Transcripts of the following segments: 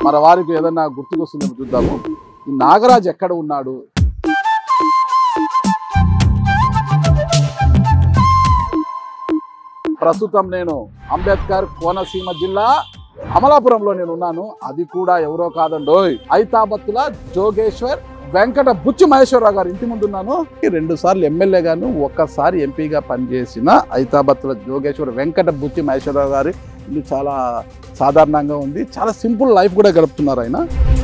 మన వారికి ఏదన్నా గుర్తుకొస్తుందేమో చూద్దాము ఈ నాగరాజ్ ఎక్కడ ఉన్నాడు ప్రస్తుతం నేను అంబేద్కర్ కోనసీమ జిల్లా అమలాపురంలో నేను ఉన్నాను అది కూడా ఎవరో కాదండోయ్ ఐతాబత్తుల జోగేశ్వర్ వెంకట బుచ్చి మహేశ్వరరావు గారు ఇంటి ముందు ఉన్నాను రెండు సార్లు ఎమ్మెల్యే గాను ఒక్కసారి ఎంపీగా పనిచేసిన ఐతాబత్తుల జోగేశ్వర్ వెంకట బుచ్చి మహేశ్వరరావు గారి ఇల్లు చాలా సాధారణంగా ఉంది చాలా సింపుల్ లైఫ్ కూడా గడుపుతున్నారు ఆయన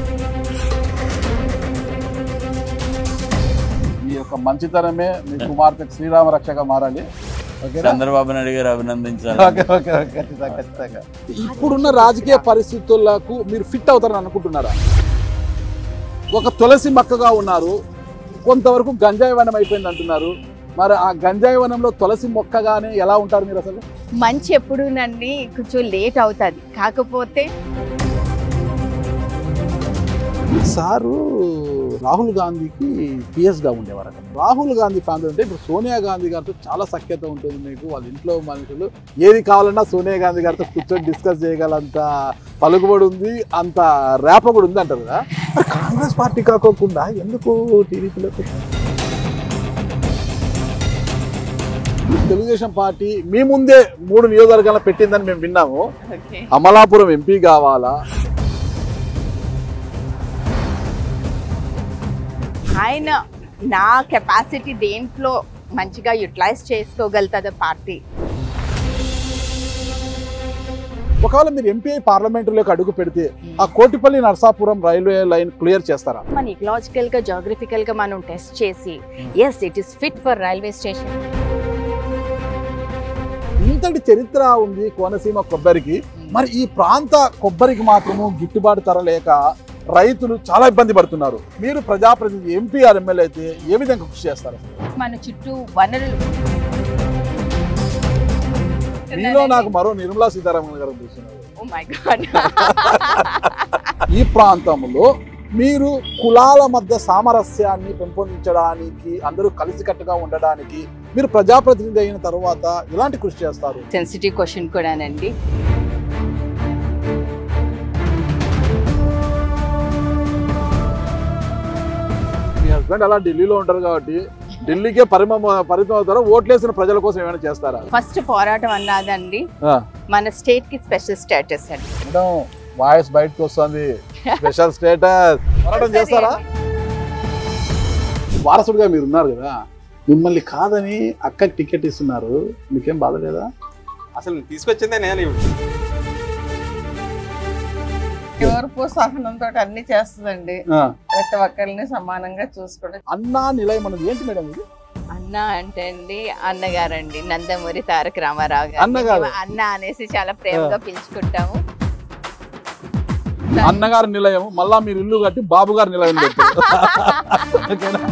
మీ యొక్క మంచితనమే మీ కుమార్తె శ్రీరామ రక్షగా మారాలి ఓకేనా? చంద్రబాబు నాయుడు గారు అభినందించాలి ఓకే, ఓకే, ఓకే, ఖచ్చితంగా, ఖచ్చితంగా. ఇప్పుడున్న రాజకీయ పరిస్థితులకు మీరు ఫిట్ అవుతారని అనుకుంటున్నారా ఒక తులసి మొక్కగా ఉన్నారు కొంతవరకు గంజాయి వనం అయిపోయింది అంటున్నారు మరి ఆ గంజాయి వనంలో తులసి మొక్కగానే ఎలా ఉంటారు మీరు అసలు మంచి ఎప్పుడునండి కొంచెం లేట్ అవుతుంది కాకపోతే సారు రాహుల్ గాంధీకి పిఎస్గా ఉండేవారు అక్కడ రాహుల్ గాంధీ ఫ్యామిలీ అంటే ఇప్పుడు సోనియా గాంధీ గారితో చాలా సఖ్యత ఉంటుంది మీకు వాళ్ళ ఇంట్లో మనుషులు ఏది కావాలన్నా సోనియా గాంధీ గారితో కూర్చొని డిస్కస్ చేయగలంత పలుకుబడి ఉంది అంత రేప కూడా ఉంది అంటారు కదా మరి కాంగ్రెస్ పార్టీ కాకోకుండా ఎందుకు టీడీపీలోకి తెలుగుదేశం పార్టీ మీ ముందే మూడు నియోజకవర్గాలు పెట్టిందని మేము విన్నాము అమలాపురం ఎంపీ కావాలా ఆయన నా కెపాసిటీ దేంట్లో మంచిగా యూటిలైజ్ చేసుకోగలుగుతుంది పార్టీ ఒకవేళ మీరు ఎంపీ పార్లమెంటులోకి అడుగు పెడితే ఆ Kotipalli Narsapuram railway line clear చేస్తారా మన ఇకలాజికల్ గా జాగ్రఫికల్ గా మనం టెస్ట్ చేసి yes it is fit for railway station ఇంతటి చరిత్ర ఉంది కోనసీమ కొబ్బరికి మరి ఈ ప్రాంత కొబ్బరికి మాత్రము గిట్టుబాటు ధర లేక రైతులు చాలా ఇబ్బంది పడుతున్నారు మీరు ప్రజాప్రతినిధి ఎంపీ ఆర్ ఎమ్మెల్యే అయితే ఏ విధంగా కృషి చేస్తారు మన చుట్టూ వనరులు మీలో నాకు మరో నిర్మలా సీతారామన్ గారు చూస్తున్నారు ఓ మై గాడ్ ఈ ప్రాంతంలో మీరు కులాల మధ్య సామరస్యాన్ని పెంపొందించడానికి అందరూ కలిసికట్టుగా ఉండడానికి మీరు ప్రజాప్రతినిధి అయిన తర్వాత ఎలాంటి కృషి చేస్తారు సెన్సిటివ్ క్వశ్చన్ కూడానండి మీ హస్బెండ్ అలా ఢిల్లీలో ఉంటారు కాబట్టి ఢిల్లీకే పరిమ పరిమితం అవుతారా ఓట్లేసిన ప్రజల కోసం ఏమైనా చేస్తారా ఫస్ట్ పోరాటం అన్నదండి ఆ. మన స్టేట్ కి స్పెషల్ స్టేటస్ అండి మేడం వాయిస్ బయటకు వస్తుంది స్పెషల్ స్టేటస్ పోరాటం చేస్తారా వారసుడిగా మీరు ఉన్నారు కదా మిమ్మల్ని కాదని అక్కకి టికెట్ ఇస్తున్నారు మీకేం బాధ లేదా అసలు తీసుకొచ్చిందే నేను ఓర్పు సహనంతో అన్ని చేస్తుందండి ఆ. ప్రతి ఒక్కరిని సమానంగా చూసుకోవడం అన్నా నిలయం అన్నది ఏంటి మేడం ఇది అన్న అంటే అండి అన్నగారండి నందమూరి తారక రామారావు గారు అన్నగారు. మేము అన్న అనేసి చాలా ప్రేమగా పిలుచుకుంటాము అన్నగారి నిలయం మళ్ళా మీరు ఇల్లు కట్టి బాబు గారి నిలయం పెట్టారు ఓకేనా?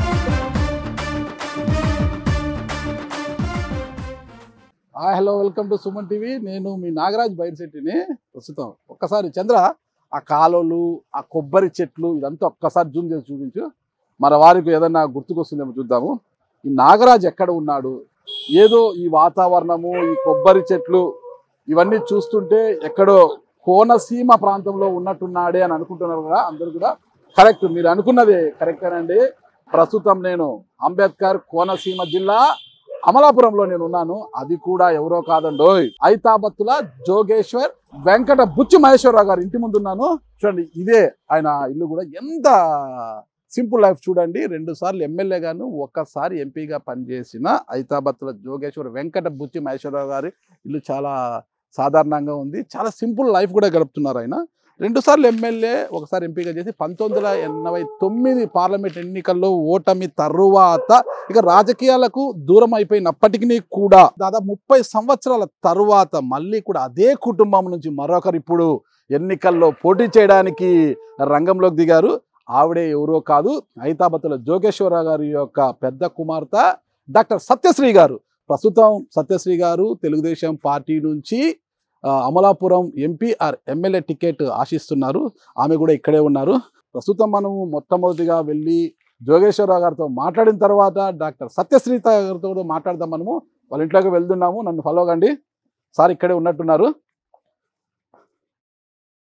Hi hello welcome to Suman TV నేను మీ నాగరాజ్ బైర్శెట్టిని ప్రస్తుతం ఒక్కసారి చంద్ర ఆ కాలువలు ఆ కొబ్బరి చెట్లు ఇదంతా ఒక్కసారి జూమ్ చేసి చూపించు మన వారికి ఏదన్నా గుర్తుకొస్తుందేమో చూద్దాము ఈ నాగరాజ్ ఎక్కడ ఉన్నాడు ఏదో ఈ వాతావరణము ఈ కొబ్బరి చెట్లు ఇవన్నీ చూస్తుంటే ఎక్కడో కోనసీమ ప్రాంతంలో ఉన్నట్టున్నాడే అని అనుకుంటున్నారు కదా అందరూ కూడా కరెక్ట్ మీరు అనుకున్నది కరెక్టేనండి ప్రస్తుతం నేను అంబేద్కర్ కోనసీమ జిల్లా అమలాపురంలో నేను ఉన్నాను అది కూడా ఎవరో కాదండోయ్ ఐతాబత్తుల జోగేశ్వర్ వెంకట బుచ్చి మహేశ్వరరావు గారు ఇంటి ముందు ఉన్నాను చూడండి ఇదే ఆయన ఇల్లు కూడా ఎంత సింపుల్ లైఫ్ చూడండి రెండు సార్లు ఎమ్మెల్యే గాను ఒక్కసారి ఎంపీగా పనిచేసిన ఐతాబత్తుల జోగేశ్వర్ వెంకట బుచ్చి మహేశ్వరరావు గారి ఇల్లు చాలా సాధారణంగా ఉంది చాలా సింపుల్ లైఫ్ కూడా గడుపుతున్నారు ఆయన రెండు సార్లు ఎమ్మెల్యే ఒకసారి ఎంపీగా చేసి పంతొమ్మిది వందల ఎనభై తొమ్మిది పార్లమెంట్ ఎన్నికల్లో ఓటమి తరువాత ఇక రాజకీయాలకు దూరం అయిపోయినప్పటికీ కూడా దాదాపు ముప్పై సంవత్సరాల తరువాత మళ్ళీ కూడా అదే కుటుంబం నుంచి మరొకరు ఇప్పుడు ఎన్నికల్లో పోటీ చేయడానికి రంగంలోకి దిగారు ఆవిడే ఎవరో కాదు హైతాబత్తుల జోగేశ్వరరావు గారి యొక్క పెద్ద కుమార్తె డాక్టర్ సత్యశ్రీ గారు ప్రస్తుతం సత్యశ్రీ గారు తెలుగుదేశం పార్టీ నుంచి ఆ, Amalapuram MP or MLA ticket ఆశిస్తున్నారు ఆమె కూడా ఇక్కడే ఉన్నారు ప్రస్తుతం మనము మొట్టమొదటిగా వెళ్ళి జోగేశ్వరరావు గారితో మాట్లాడిన తర్వాత డాక్టర్ సత్యశ్రీ గారితో కూడా మాట్లాడదాం మనము వాళ్ళ ఇంట్లోకి వెళ్తున్నాము నన్ను ఫాలో కండి సార్ ఇక్కడే ఉన్నట్టున్నారు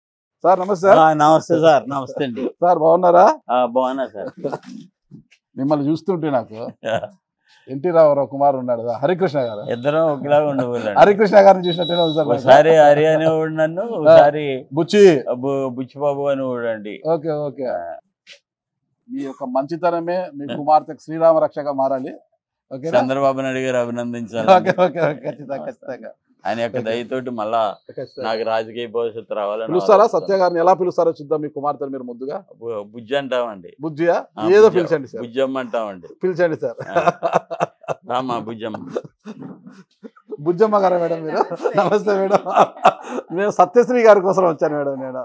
సార్ నమస్తే ఆ, నమస్తే సార్ నమస్తే అండి సార్ బాగున్నారా ఆ, బాగున్నా సార్ మిమ్మల్ని చూస్తుంటే నాకు ఎన్టీ రామారావు కుమార్ ఉన్నాడు కదా, హరికృష్ణ గారు ఇద్దరం ఒకలాగా ఉండబోలండి హరికృష్ణ గారిని చూసినట్టే ఉంది సార్ నాకు. ఒకసారి హరి అనేవాడు నన్ను ఒకసారి బుచ్చి బు- బుచ్చిబాబు అనేవాడు అండి ఓకే ఓకే మీ యొక్క మంచితనమే మీ కుమార్తెకు శ్రీరామ రక్షగా మారాలి ఓకే చంద్రబాబు నాయుడు గారు అభినందించాలి ఓకే ఓకే ఓకే ఖచ్చితంగా ఖచ్చితంగా ఆయన యొక్క దయతోటి మళ్ళా ఖచ్చితంగా. నాకు రాజకీయ భవిష్యత్తు రావాలని పిలుస్తారా ఆలోచిస్తాను. సత్య గారిని ఎలా పిలుస్తారో చూద్దాం మీ కుమార్తెను మీరు ముందుగా బు- బుజ్జి అంటామండి బుజ్జియా ఆ, ఏదో బుజ్జి- పిలిచండి సార్ బుజ్జమ్మ అంటామండి పిలిచండి సార్ రామా బుజ్జమ్మ బుజ్జమ్మ గారా మేడం మీరు నమస్తే మేడం నేను సత్యశ్రీ గారి కోసం వచ్చాను మేడం నేను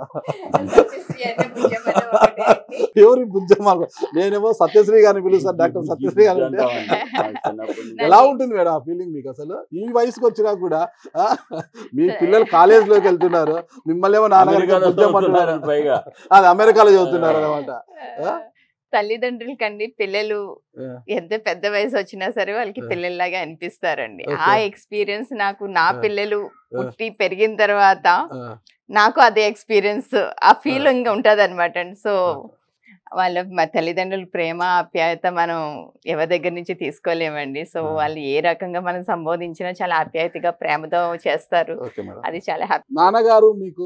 ఎవరి బుజ్జమ్మ నేనేమో సత్యశ్రీ గారిని పిలుస్తాను డాక్టర్ సత్యశ్రీ గారు అంటే అంటామండి. నాకు చిన్నప్పటి నుంచి. ఎలా ఉంటుంది మేడం ఆ ఫీలింగ్ మీకు అసలు ఈ వయసుకి వచ్చినా కూడా ఆ, మీ పిల్లలు కాలేజ్ లోకి వెళ్తున్నారు మిమ్మల్ని ఏమో నాన్నగారు అమెరికాలో బుజ్జమ్మ చదువుతున్నారు అంటున్నారు. పైగా అది అమెరికాలో చదువుతున్నారు అనమాట తల్లిదండ్రుల కండి పిల్లలు Yeah. ఎంత పెద్ద వయసు వచ్చినా సరే వాళ్ళకి Yeah. పిల్లల్లాగా అనిపిస్తారండి Okay. ఆ ఎక్స్పీరియన్స్ నాకు నా Yeah. పిల్లలు పుట్టి పెరిగిన తర్వాత ఆ, నాకు అదే ఎక్స్పీరియన్స్ ఆ ఫీలింగ్ ఉంటది అనమాట అండి సో వాళ్ళ మా తల్లిదండ్రుల ప్రేమ ఆప్యాయత మనం ఎవరి దగ్గర నుంచి తీసుకోలేమండి సో Yeah. వాళ్ళు ఏ రకంగా మనం సంబోధించినా చాలా ఆప్యాయతగా ప్రేమతో చేస్తారు ఓకే మేడం అది చాలా హ్యాపీ నాన్నగారు మీకు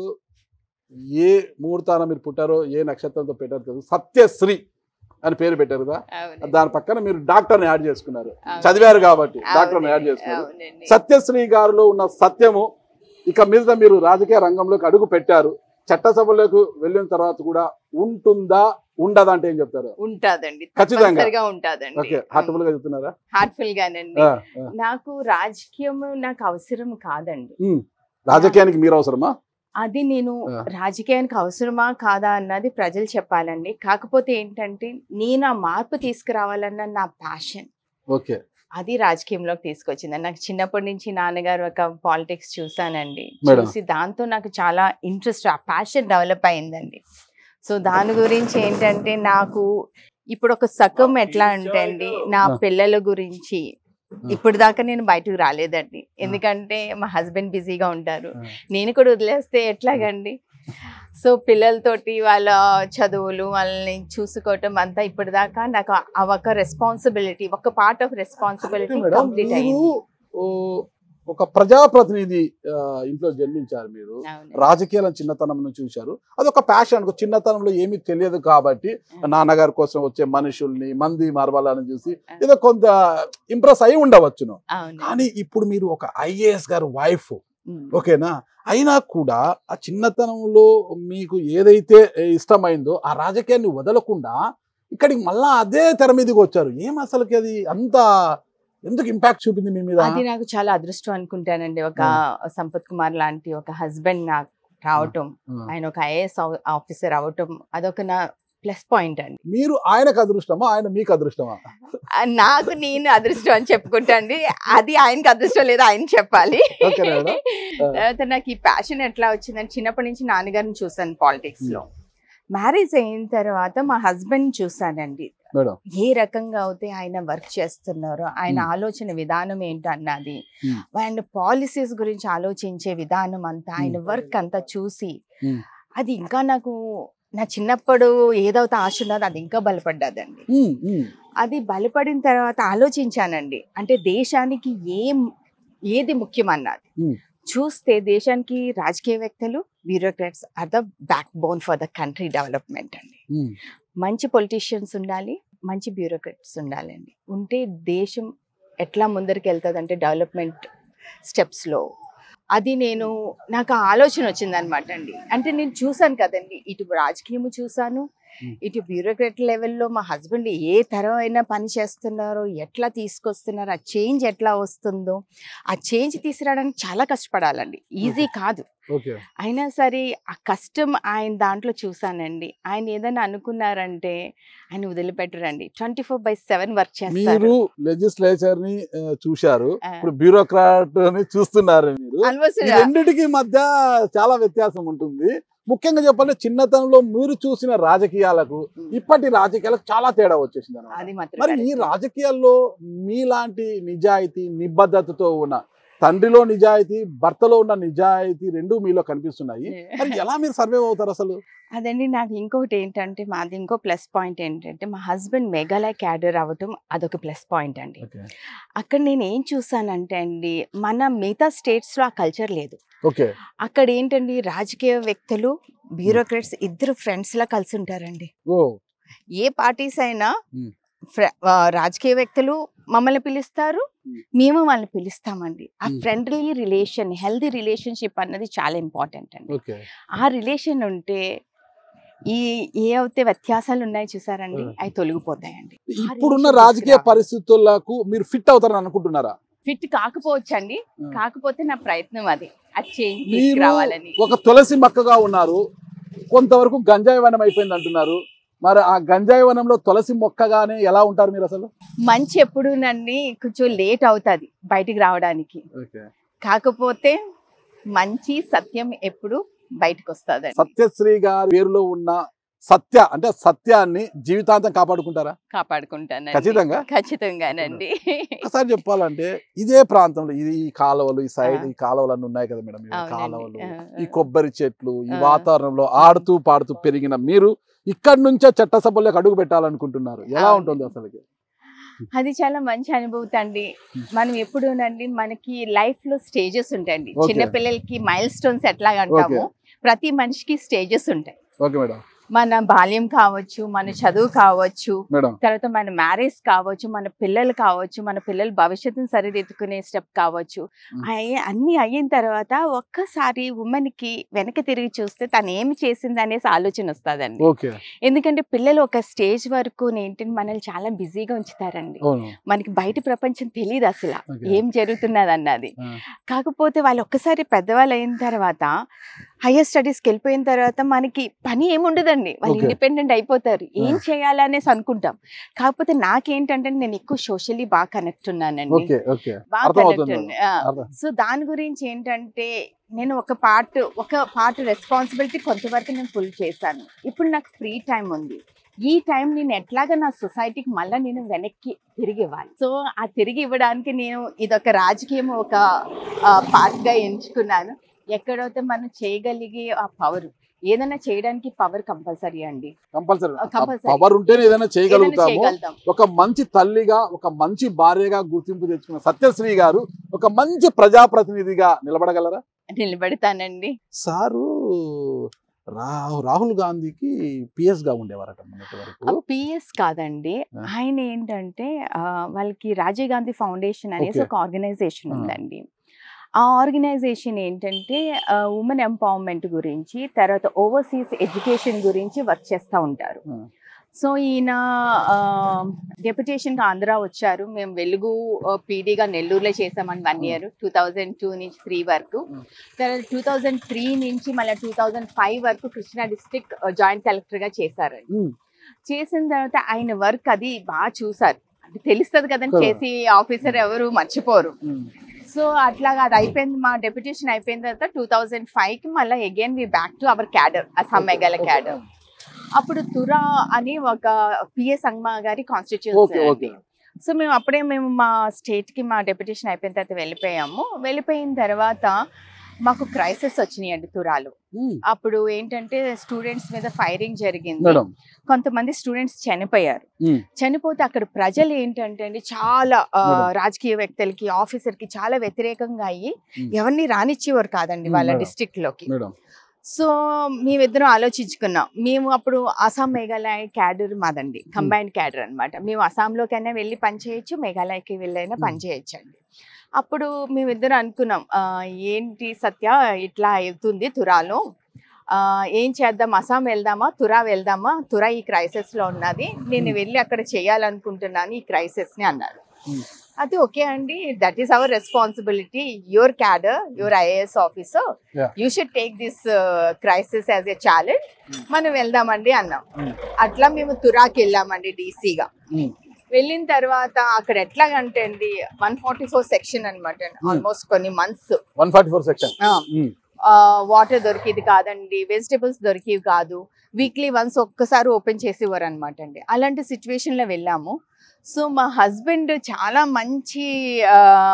ఏ ముహూర్తాన మీరు పుట్టారో ఏ నక్షత్రంతో పెట్టారో తెలుసు సత్యశ్రీ అని పేరు పెట్టారు కదా దాని పక్కన మీరు డాక్టర్ని యాడ్ చేసుకున్నారు చదివారు కాబట్టి డాక్టర్ని యాడ్ చేసుకున్నారు సత్యశ్రీ గారిలో ఉన్న సత్యము ఇక మీద మీరు రాజకీయ రంగంలోకి అడుగు పెట్టారు చట్టసభలోకి వెళ్ళిన తర్వాత కూడా ఉంటుందా ఉండదా అంటే ఏం చెప్తారు ఉంటదండి ఖచ్చితంగా. తప్పనిసరిగా ఉంటదండి ఓకే హార్ట్ఫుల్ గా చెప్తున్నారా హార్ట్ఫుల్ గానండి ఆ, ఆ. నాకు రాజకీయం నాకు అవసరం కాదండి ఉమ్. రాజకీయానికి మీరు అవసరమా అది నేను ఆ. రాజకీయానికి అవసరమా కాదా అన్నది ప్రజలు చెప్పాలండి కాకపోతే ఏంటంటే నేను ఆ మార్పు తీసుకురావాలన్న నా ప్యాషన్ ఓకే అది రాజకీయంలోకి తీసుకొచ్చింది నాకు చిన్నప్పటి నుంచి నాన్నగారు ఒక పాలిటిక్స్ చూసానండి మేడం. చూసి దాంతో నాకు చాలా ఇంట్రెస్ట్ ఆ ప్యాషన్ డెవలప్ అయిందండి సో దాని గురించి ఏంటంటే నాకు ఇప్పుడు ఒక సగం ఎట్లా అంటే అండి నా ఆ. పిల్లల గురించి ఇప్పుడు దాకా నేను బయటకు రాలేదండి ఎందుకంటే మా హస్బెండ్ బిజీగా ఉంటారు ఆ. నేను కూడా వదిలేస్తే ఎట్లాగండి సో పిల్లలతోటి వాళ్ళ చదువులు వాళ్ళని చూసుకోవటం అంతా ఇప్పటిదాకా నాకు ఆ ఒక రెస్పాన్సిబిలిటీ ఒక part of responsibility madam complete మీరు అయింది ఓ, ఒక ప్రజాప్రతినిధి ఆ, ఇంట్లో జన్మించారు మీరు అవునండి. రాజకీయాలను చిన్నతనం నుంచి చూశారు అది ఒక ప్యాషన్ చిన్నతనంలో ఏమీ తెలియదు కాబట్టి నాన్నగారి కోసం వచ్చే మనుషుల్ని మంది మార్వాలని చూసి ఏదో కొంత ఇంప్రెస్ అయి ఉండవచ్చును అవును కానీ ఇప్పుడు మీరు ఒక ఐఏఎస్ గారు వైఫ్ ఉమ్. ఓకేనా అయినా కూడా ఆ చిన్నతనంలో మీకు ఏదైతే ఇష్టమైందో ఆ రాజకీయాన్ని వదలకుండా ఇక్కడికి మళ్ళా అదే తెర మీదకి వచ్చారు ఏం అసలుకి అది అంత ఎందుకు ఇంపాక్ట్ చూపింది మీ మీద అది నాకు చాలా అదృష్టం అనుకుంటానండి ఒక సంపత్ కుమార్ లాంటి ఒక హస్బెండ్ నాకు రావటం ఆ. ఆయన ఒక ఐఏఎస్ ఆఫీసర్ అవటం అదొక నా ప్లస్ పాయింట్ అండి మీరు ఆయనకు అదృష్టమా ఆయన మీకు అదృష్టమా ఆ, నాకు నేను అదృష్టం అని చెప్పుకుంటాండి అది ఆయనకి అదృష్టం లేదు ఆయన చెప్పాలి ఓకే మేడం. ఆ. తర్వాత నాకు ఈ ప్యాషన్ ఎట్లా వచ్చిందని చిన్నప్పటి నుంచి నాన్నగారిని చూసాను పాలిటిక్స్ లో మ్యారేజ్ అయిన తర్వాత మా హస్బెండ్ చూసానండి మేడం ఏ రకంగా అయితే ఆయన వర్క్ చేస్తున్నారో ఆయన Hmm. ఆలోచన విధానం ఏంటన్నది Hmm. ఆయన పాలసీస్ గురించి ఆలోచించే విధానం అంతా ఆయన Hmm. వర్క్ అంతా చూసి Hmm. అది ఇంకా నాకు నా చిన్నప్పుడు ఏదైతే ఆశ ఉన్నదో అది ఇంకా బలపడ్డదండి ఉమ్, ఉమ్. అది బలపడిన తర్వాత ఆలోచించానండి అంటే దేశానికి ఏం ఏది ముఖ్యం అన్నది Hmm. చూస్తే దేశానికి రాజకీయవేత్తలు bureaucrats are the backbone for the country development అండి ఉమ్. మంచి పొలిటీషియన్స్ ఉండాలి మంచి బ్యూరోక్రాట్స్ ఉండాలండి ఉంటే దేశం ఎట్లా ముందరికి వెళ్తుంది అంటే డెవలప్మెంట్ స్టెప్స్లో అది నేను నాకు ఆ ఆలోచన వచ్చింది అనమాట అండి అంటే నేను చూసాను కదండి ఇటు రాజకీయము చూసాను Hmm. ఇటు బ్యూరోక్రాట్ లెవెల్లో మా హస్బెండ్ ఏ తరం అయినా పని చేస్తున్నారో ఎట్లా తీసుకొస్తున్నారో ఆ చేంజ్ ఎట్లా వస్తుందో ఆ చేంజ్ తీసుకురావడానికి చాలా కష్టపడాలండి ఈజీ కాదు ఓకే అయినా సరే ఆ కష్టం ఆయన దాంట్లో చూసానండి ఆయన ఏదైనా అనుకున్నారంటే ఆయన వదిలిపెట్టరండి twenty four by seven work చేస్తారు మీరు లెజిస్లేచర్ ని ఆ, చూశారు ఆ. ఇప్పుడు బ్యూరోక్రాట్ ని చూస్తున్నారు మీరు Almost, ఈ రెండిటికి మధ్య చాలా వ్యత్యాసం ఉంటుంది ముఖ్యంగా చెప్పాలంటే చిన్నతనంలో మీరు చూసిన రాజకీయాలకు ఇప్పటి రాజకీయాలకు చాలా తేడా వచ్చేసింది అన్నమాట అది మాత్రం మరి ఈ correct. రాజకీయాల్లో మీలాంటి నిజాయితీ నిబద్ధతతో ఉన్న తండ్రిలో నిజాయితీ భర్తలో ఉన్న నిజాయితీ రెండు మీలో కనిపిస్తున్నాయి మరి ఎలా మీరు సర్వే అవుతారు అసలు అదండి నాకు ఇంకొకటి ఏంటంటే మాది ఇంకో ప్లస్ పాయింట్ ఏంటంటే మా హస్బెండ్ మేఘాలయ క్యాడర్ అవ్వటం అదొక ప్లస్ పాయింట్ అండి అక్కడ నేను ఏం చూసానంటే అండి మన మిగతా స్టేట్స్లో ఆ కల్చర్ లేదు ఓకే అక్కడ ఏంటండి రాజకీయ వ్యక్తులు బ్యూరోక్రాట్స్ ఇద్దరు ఫ్రెండ్స్ లా కలిసి ఉంటారండి ఓ ఏ పార్టీస్ అయినా Hmm. ఫ్ర- ఆ, రాజకీయ వ్యక్తులు మమ్మల్ని పిలుస్తారు Hmm. మేము వాళ్ళని పిలుస్తామండి ఆ Hmm. Friendly relation healthy relationship అన్నది చాలా ఇంపార్టెంట్ అండి ఓకే ఆ రిలేషన్ ఉంటే ఈ ఏ అయితే వ్యత్యాసాలు ఉన్నాయి చూసారండి Hmm. అవి తొలగిపోతాయండి ఇప్పుడున్న relation రాజకీయ తీసుకురావాలి. పరిస్థితులకు మీరు ఫిట్ అవుతారని అనుకుంటున్నారా ఫిట్ కాకపోవచ్చండి Hmm. కాకపోతే నా ప్రయత్నం అది అది చేంజ్ మీరు తీసుకురావాలని ఒక తులసి మొక్కగా ఉన్నారు కొంతవరకు గంజాయి వనం అయిపోయింది అంటున్నారు మరి ఆ గంజాయి వనంలో తులసి మొక్కగానే ఎలా ఉంటారు మీరు అసలు మంచి ఎప్పుడు నన్ను కొంచెం లేట్ అవుతుంది బయటికి రావడానికి కాకపోతే మంచి సత్యం ఎప్పుడు బయటకు వస్తుంది సత్యశ్రీ గారి పేరులో ఉన్న సత్య అంటే సత్యాన్ని జీవితాంతం కాపాడుకుంటారా కాపాడుకుంటాను ఖచ్చితంగా? ఖచ్చితంగానండి ఒకసారి చెప్పాలంటే ఇదే ప్రాంతంలో ఇది ఈ కాలువలు ఈ సైడ్ ఆ. ఈ కాలువలు అన్ని ఉన్నాయి కదా మేడం ఈ అవునండి. కాలువలు ఆ, ఈ ఆ. కొబ్బరి చెట్లు ఈ ఆ. వాతావరణంలో ఆడుతూ పాడుతూ పెరిగిన మీరు ఇక్కడి నుంచే చట్టసభల్లోకి అడుగు పెట్టాలనుకుంటున్నారు ఎలా అవును. ఉంటుంది అసలుకి అది చాలా మంచి అనుభూతి అండి మనం ఎప్పుడునండి మనకి లైఫ్ లో స్టేజెస్ ఉంటాయండి Okay. చిన్న పిల్లలకి మైల్ స్టోన్స్ ఎట్లా అంటాము ప్రతి మనిషికి స్టేజెస్ ఉంటాయి ఓకే మేడం మన బాల్యం కావచ్చు మన చదువు కావచ్చు మేడం తర్వాత మన మ్యారేజ్ కావచ్చు మన పిల్లలు కావచ్చు మన పిల్లల భవిష్యత్తును సరిదిద్దుకునే స్టెప్ కావచ్చు Mm. అయ్యి అన్ని అయిన తర్వాత ఒక్కసారి ఉమెన్ కి వెనక్కి తిరిగి చూస్తే తను ఏమి చేసింది అనేసి ఆలోచన వస్తుందండి ఓకే ఎందుకంటే పిల్లలు ఒక స్టేజ్ వరకు ఏంటంటే మనల్ని చాలా బిజీగా ఉంచుతారండి అవును మనకి బయట ప్రపంచం తెలియదు అసలు Okay. ఏం జరుగుతున్నది అన్నది ఆ. కాకపోతే వాళ్ళు ఒక్కసారి పెద్దవాళ్ళు అయిన తర్వాత హయ్యర్ స్టడీస్కి వెళ్ళిపోయిన తర్వాత మనకి పని ఏముండదండి వాళ్ళు Okay. ఇండిపెండెంట్ అయిపోతారు ఏం ఆ. చేయాలనేసి అనుకుంటాం కాకపోతే నాకేంటంటే నేను ఎక్కువ సోషల్లీ బాగా కనెక్ట్ ఉన్నానండి ఓకే ఓకే బాగా అర్థమవుతుంది కనెక్ట్ ఉంది ఆ. అర్థం. సో దాని గురించి ఏంటంటే నేను ఒక పార్ట్ ఒక పార్ట్ రెస్పాన్సిబిలిటీ కొంతవరకు నేను ఫుల్ చేశాను ఇప్పుడు నాకు ఫ్రీ టైం ఉంది ఈ టైం నేను ఎట్లాగా నా సొసైటీకి మళ్ళీ నేను వెనక్కి తిరిగి ఇవ్వాలి సో ఆ తిరిగి ఇవ్వడానికి నేను ఇదొక రాజకీయం ఒక పార్ట్గా ఎంచుకున్నాను ఎక్కడైతే మనం చేయగలిగే ఆ పవర్ ఏదైనా చేయడానికి పవర్ కంపల్సరీ అండి కంపల్సరీ ఆ, compulsory. పవర్ ఉంటేనే ఏదైనా ఏదైనా చేయగలుగుతాము చేయగలుగుతాం ఒక మంచి తల్లిగా ఒక మంచి భార్యగా గుర్తింపు తెచ్చుకున్న సత్యశ్రీ గారు ఒక మంచి ప్రజాప్రతినిధిగా నిలబడగలరా నిలబెడతానండి సారు రా రాహుల్ గాంధీకి పిఎస్ గా ఉండేవారట మొన్నటి వరకు పిఎస్ కాదండి ఆ. ఆయన ఏంటంటే ఆ, వాళ్ళకి రాజీవ్ గాంధీ ఫౌండేషన్ అనేసి Okay. ఒక ఆర్గనైజేషన్ ఆ. ఉందండి ఆ ఆర్గనైజేషన్ ఏంటంటే ఉమెన్ ఎంపవర్మెంట్ గురించి తర్వాత ఓవర్సీస్ ఎడ్యుకేషన్ గురించి వర్క్ చేస్తూ ఉంటారు ఆ. సో ఈయన డెప్యుటేషన్కి ఆంధ్ర వచ్చారు మేము వెలుగు పీడీగా నెల్లూరులో చేసామని వన్ ఆ. ఇయర్ టూ థౌజండ్ టూ నుంచి త్రీ వరకు ఆ. తర్వాత టూ థౌజండ్ త్రీ నుంచి మళ్ళీ టూ థౌజండ్ ఫైవ్ వరకు కృష్ణా డిస్ట్రిక్ట్ జాయింట్ కలెక్టర్గా చేశారండి ఉమ్, చేసిన తర్వాత ఆయన వర్క్ అది బాగా చూసారు అంటే తెలుస్తుంది కదండి కదా. చేసి ఆఫీసర్ ఎవరు మర్చిపోరు ఉమ్, సో అట్లాగా అది అయిపోయింది మా డెప్యుటేషన్ అయిపోయిన తర్వాత టూ థౌజండ్ ఫైవ్ కి మళ్ళీ again we back to our cadre Assam Meghalaya cadre అప్పుడు తురా అని ఒక పిఎస్ సంగ్మా గారి ఓకే కాన్స్టిట్యూన్సీ ఓకే సో మేము అప్పుడే మేము మా స్టేట్ కి మా డెప్యుటేషన్ అయిపోయిన తర్వాత వెళ్ళిపోయాము వెళ్ళిపోయిన తర్వాత మాకు క్రైసిస్ వచ్చినాయండి తురాలు ఉమ్, అప్పుడు ఏంటంటే స్టూడెంట్స్ మీద ఫైరింగ్ జరిగింది మేడం కొంతమంది స్టూడెంట్స్ చనిపోయారు ఉమ్, చనిపోతే అక్కడ ప్రజలు ఏంటంటే అండి చాలా ఆ, మేడం. రాజకీయ వ్యక్తులకి ఆఫీసర్ కి చాలా వ్యతిరేకంగా అయ్యి ఉమ్. ఎవరిని రానిచ్చేవారు కాదండి ఉమ్, వాళ్ళ మేడం. డిస్ట్రిక్ట్ లోకి మేడం సో మేమిద్దరం ఆలోచించుకున్నాం మేము అప్పుడు అస్సాం మేఘాలయ క్యాడర్ మాదండి కంబైన్డ్ క్యాడర్ అన్నమాట మేము అస్సాంలోకైనా వెళ్ళి పనిచేయచ్చు మేఘాలయకి వెళ్ళైనా Hmm. పనిచేయచ్చు అండి అప్పుడు మేమిద్దరం అనుకున్నాం ఆ, ఏంటి సత్య ఇట్లా అవుతుంది తురాలో ఆ, ఏం చేద్దాం అస్సాం వెళ్దామా తురా వెళ్దామా తురా ఈ క్రైసిస్ లో ఉన్నది నేను Hmm. వెళ్ళి అక్కడ చేయాలనుకుంటున్నాను ఈ క్రైసిస్ ని అన్నారు Hmm. అది ఓకే అండి that is our responsibility your cadre your IAS officer Yeah. You should take this crisis as a challenge Hmm. మనం వెళ్దామండి అన్నాం Hmm. అట్లా మేము తురాకి వెళ్ళామండి డీసీగా ఉమ్, వెళ్ళిన తర్వాత అక్కడ ఎట్లాగంటే అండి వన్ ఫార్టీ ఫోర్ సెక్షన్ అనమాట ఆల్మోస్ట్ కొన్ని months one forty four section ఉమ్, వాటర్ దొరికేది కాదండి వెజిటబుల్స్ దొరికేవి కాదు వీక్లీ వన్స్ ఒక్కసారి ఓపెన్ చేసేవారు అనమాట అండి అలాంటి సిచ్యువేషన్లో వెళ్ళాము సో మా హస్బెండ్ చాలా మంచి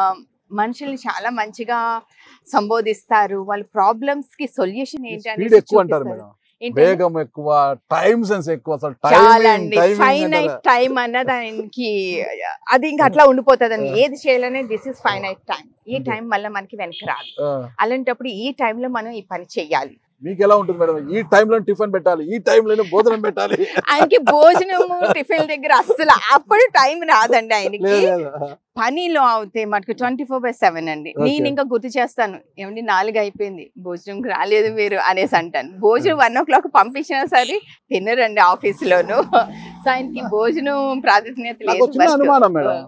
మనుషుల్ని చాలా మంచిగా సంబోధిస్తారు వాళ్ళ ప్రాబ్లమ్స్ కి సొల్యూషన్ ఏంటి స్పీడ్ అనేది ఎక్కువ అంటారు చూపిస్తారు. మేడం ఏంటంటే వేగం ఎక్కువ టైం సెన్స్ ఎక్కువ అసలు చాలా టైమింగ్ అండి టైమింగ్ ఫైనైట్ అంటారా? టైం అన్నది ఆయనకి అది ఇంకా అట్లా ఉండిపోతుందండి ఏది చేయాలనే దిస్ ఇస్ ఫైనైట్ టైం ఈ Okay. టైం మళ్ళీ మనకి వెనక్కి రాదు ఆ, అలాంటప్పుడు ఈ టైంలో మనం ఈ పని చెయ్యాలి మీకు ఎలా ఉంటుంది మేడం ఈ టైంలో టిఫిన్ పెట్టాలి ఈ టైంలోనే భోజనం పెట్టాలి ఆయనకి భోజనము టిఫిన్ దగ్గర అస్సలు అప్పుడు టైం రాదండి ఆయనకి లేదు లేదు. పనిలో అవుతే మనకు ట్వంటీ ఫోర్ బై సెవెన్ అండి Okay. నేను ఇంకా గుర్తు చేస్తాను ఏమండి నాలుగు అయిపోయింది భోజనంకి రాలేదు మీరు అనేసి అంటాను భోజనం వన్ ఓ క్లాక్ పంపించినా సరే తినరండి ఆఫీస్ లోను సో ఆయనకి భోజనం ప్రాధాన్యత నాకు లేదు ఒక చిన్న work. అనుమానం మేడం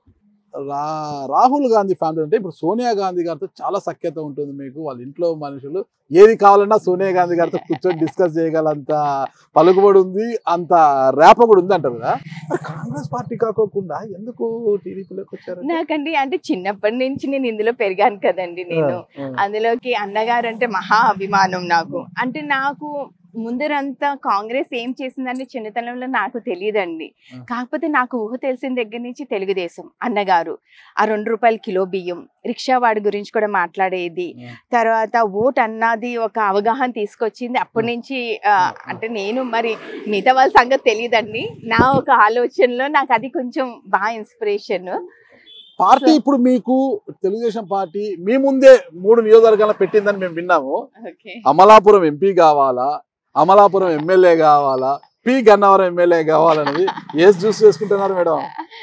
రా రాహుల్ గాంధీ ఫ్యామిలీ అంటే ఇప్పుడు సోనియా గాంధీ గారితో చాలా సఖ్యత ఉంటుంది మీకు వాళ్ళ ఇంట్లో మనుషులు ఏది కావాలన్నా సోనియా గాంధీ గారితో కూర్చొని డిస్కస్ చేయగలంత పలుకుబడి ఉంది అంత రేప కూడా ఉంది అంటారు కదా మరి కాంగ్రెస్ పార్టీ కాకోకుండా ఎందుకు టీడీపీలోకి వచ్చారు నాకండి అంటే చిన్నప్పటి నుంచి నేను ఇందులో పెరిగాను కదండి నేను అందులోకి అన్నగారు అంటే మహా అభిమానం నాకు అంటే నాకు ముందరంతా కాంగ్రెస్ ఏం చేసిందని చిన్నతనంలో నాకు తెలియదండి ఆ. కాకపోతే నాకు ఊహ తెలిసిన దగ్గర నుంచి తెలుగుదేశం అన్నగారు ఆ రెండు రూపాయల కిలో బియ్యం రిక్షా వాడి గురించి కూడా మాట్లాడేది ఆ. తర్వాత ఓట్ అన్నది ఒక అవగాహన తీసుకొచ్చింది అప్పటి నుంచి ఆ, అంటే నేను మరి మిగతా వాళ్ళ సంగతి తెలియదండి నా ఒక ఆలోచనలో నాకు అది కొంచెం బాగా ఇన్స్పిరేషన్ పార్టీ ఇప్పుడు మీకు తెలుగుదేశం పార్టీ మీ ముందే మూడు నియోజకవర్గాలు పెట్టిందని మేము విన్నాము ఓకే అమలాపురం ఎంపీ కావాలా అమలాపురం ఎమ్మెల్యే కావాలా పి గన్నవరం ఎమ్మెల్యే కావాలనేది ఏసి చూసి చేసుకుంటున్నారు మేడం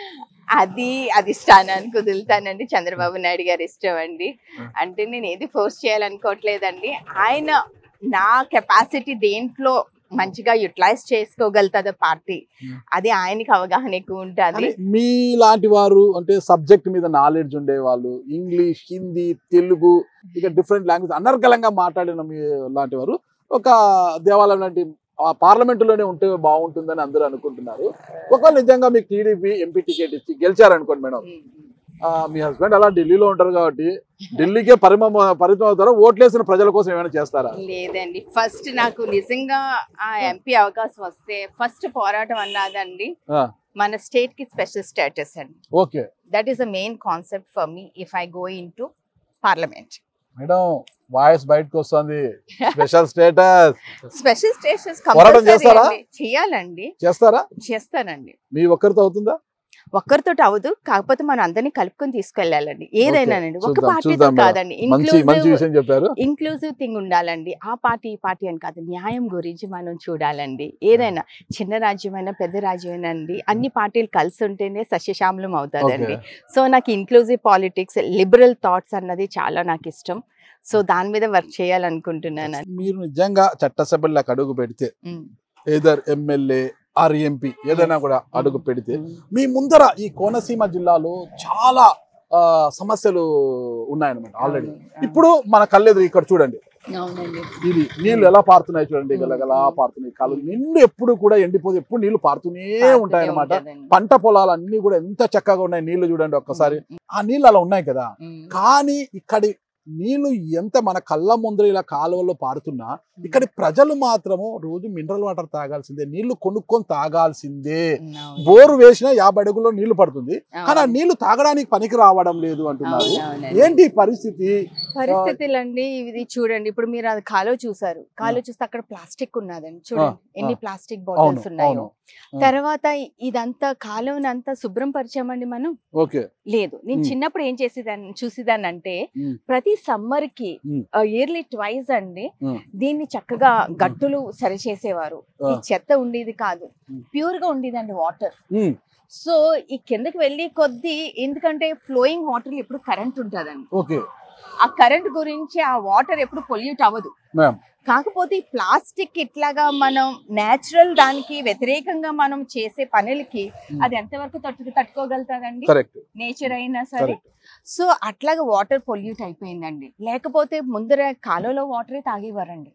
అది అది ఇష్టానానికి కుదులుతానండి చంద్రబాబు నాయుడు గారి ఇష్టం అండి అంటే నేను ఏది ఫోర్స్ చేయాలనుకోవట్లేదండి ఆయన నా కెపాసిటీ దేంట్లో మంచిగా యూటిలైజ్ చేసుకోగలుగుతుందో పార్టీ Hmm. అది ఆయనకి అవగాహన ఎక్కువ ఉంటుంది కానీ మీ లాంటి వారు అంటే సబ్జెక్ట్ మీద నాలెడ్జ్ ఉండే వాళ్ళు ఇంగ్లీష్ హిందీ తెలుగు ఇక డిఫరెంట్ లాంగ్వేజ్ అనర్గళంగా మాట్లాడిన మీ లాంటి వారు ఒక దేవాలయం లాంటి ఆ పార్లమెంటులోనే ఉంటే బాగుంటుందని అందరూ అనుకుంటున్నారు ఒకవేళ నిజంగా మీకు టీడీపీ ఎంపీ టికెట్ ఇచ్చి గెలిచారనుకోండి మేడం ఆ, మీ హస్బెండ్ అలా ఢిల్లీలో ఉంటారు కాబట్టి ఢిల్లీకే పరిమ పరిమితం అవుతారో ఓట్లేసిన ప్రజల కోసం ఏమైనా చేస్తారా లేదండి ఫస్ట్ నాకు నిజంగా ఆ ఎంపీ అవకాశం వస్తే ఫస్ట్ పోరాటం అన్నదండి ఆ. మన స్టేట్ కి స్పెషల్ స్టేటస్ అండి okay that is the main concept for me if I go into parliament madam voice బయటకు వస్తుంది స్పెషల్ స్టేటస్ స్పెషల్ స్టేషన్స్ పోరాటం చేస్తారా? చేయాలండి చేస్తారా చేస్తానండి మీ ఒక్కరితో అవుతుందా ఒక్కరితో అవదు కాకపోతే మనం అందరినీ కలుపుకొని తీసుకెళ్ళాలండి ఏదైనానండి ఒక చూద్దాం, పార్టీతో చూద్దాం మేడం. కాదండి మంచి మంచి ఇంక్లూజివ్ విషయం చెప్పారు ఇంక్లూజివ్ థింగ్ ఉండాలండి ఆ పార్టీ ఈ పార్టీ అని కాదు న్యాయం గురించి మనం చూడాలండి ఏదైనా చిన్న రాజ్యమైనా పెద్ద రాజ్యమైనా అండి అన్ని పార్టీలు కలిసి ఉంటేనే సస్యశ్యామలం అవుతుందండి ఓకే సో నాకు ఇంక్లూజివ్ పాలిటిక్స్ లిబరల్ థాట్స్ అన్నది చాలా నాకు ఇష్టం సో దాని మీద వర్క్ చేయాలనుకుంటున్నాను మీరు నిజంగా చట్టసభలకు అడుగు పెడితే ఉమ్. ఏదర్ ఎమ్మెల్యే ఆర్ ఎంపీ ఏదైనా కూడా అడుగు పెడితే మీ ముందర ఈ కోనసీమ జిల్లాలో చాలా ఆ, సమస్యలు ఉన్నాయన్నమాట ఆల్రెడీ ఇప్పుడు మన కళ్ళెదురు ఇక్కడ చూడండి అవునండి ఇది నీళ్లు ఎలా పారుతున్నాయి చూడండి గలగలా పారుతున్నాయి కాలు నిండు ఎప్పుడు కూడా ఎండిపోదు ఎప్పుడు నీళ్లు పారుతూనే ఉంటాయి అనమాట ఉంటుందండి. పంట పొలాలు అన్ని కూడా ఎంత చక్కగా ఉన్నాయి నీళ్లు చూడండి ఒక్కసారి ఆ నీళ్ళు అలా ఉన్నాయి కదా ఉమ్. కానీ ఇక్కడి నీళ్లు ఎంత మన కళ్ళ ముందర ఇలా కాలువల్లో పారుతున్నా ఇక్కడి ప్రజలు మాత్రము రోజు మినరల్ వాటర్ తాగాల్సిందే నీళ్లు కొనుక్కొని తాగాల్సిందే అవును. బోరు వేసినా యాభై అడుగుల్లో నీళ్లు పడుతుంది కానీ ఆ అవును. నీళ్లు తాగడానికి పనికి రావడం లేదు అంటున్నారు అవునవునండి. ఏంటి ఈ పరిస్థితి పరిస్థితులు అండి ఇది చూడండి ఇప్పుడు మీరు అది కాలో చూసారు కాలో చూస్తే అక్కడ ప్లాస్టిక్ ఉన్నదండి చూడండి ఎన్ని ప్లాస్టిక్ అవును బాటిల్స్ ఉన్నాయో అవును ఆ. తర్వాత ఇదంతా కాలువనంతా శుభ్రం పరిచామండి మనం ఓకే లేదు నేను మ్. చిన్నప్పుడు ఏం చేసేదాన్ని చూసేదాన్ని అంటే మ్. ప్రతి సమ్మర్ కి మ్. ఇయర్లీ ట్వైస్ అండి మ్. దీన్ని చక్కగా గట్టులు సరి చేసేవారు ఆ. ఈ చెత్త ఉండేది కాదు మ్. ప్యూర్ గా ఉండేదండి వాటర్ ఉమ్, సో ఈ కిందకి వెళ్ళి కొద్దీ ఎందుకంటే ఫ్లోయింగ్ వాటర్ ఎప్పుడు కరెంట్ ఉంటుందండి ఓకే ఆ కరెంట్ గురించి ఆ వాటర్ ఎప్పుడు పొల్యూట్ అవ్వదు మ్యామ్ కాకపోతే ఈ ప్లాస్టిక్ ఇట్లాగా మనం నేచురల్ దానికి వ్యతిరేకంగా మనం చేసే పనులకి Hmm. అది ఎంతవరకు తట్టుకు తట్టుకోగలుగుతుందండి కరెక్ట్ నేచర్ అయినా సరే కరెక్ట్ సో అట్లాగా వాటర్ పొల్యూట్ అయిపోయిందండి లేకపోతే ముందర కాలువలో వాటరే తాగేవారండి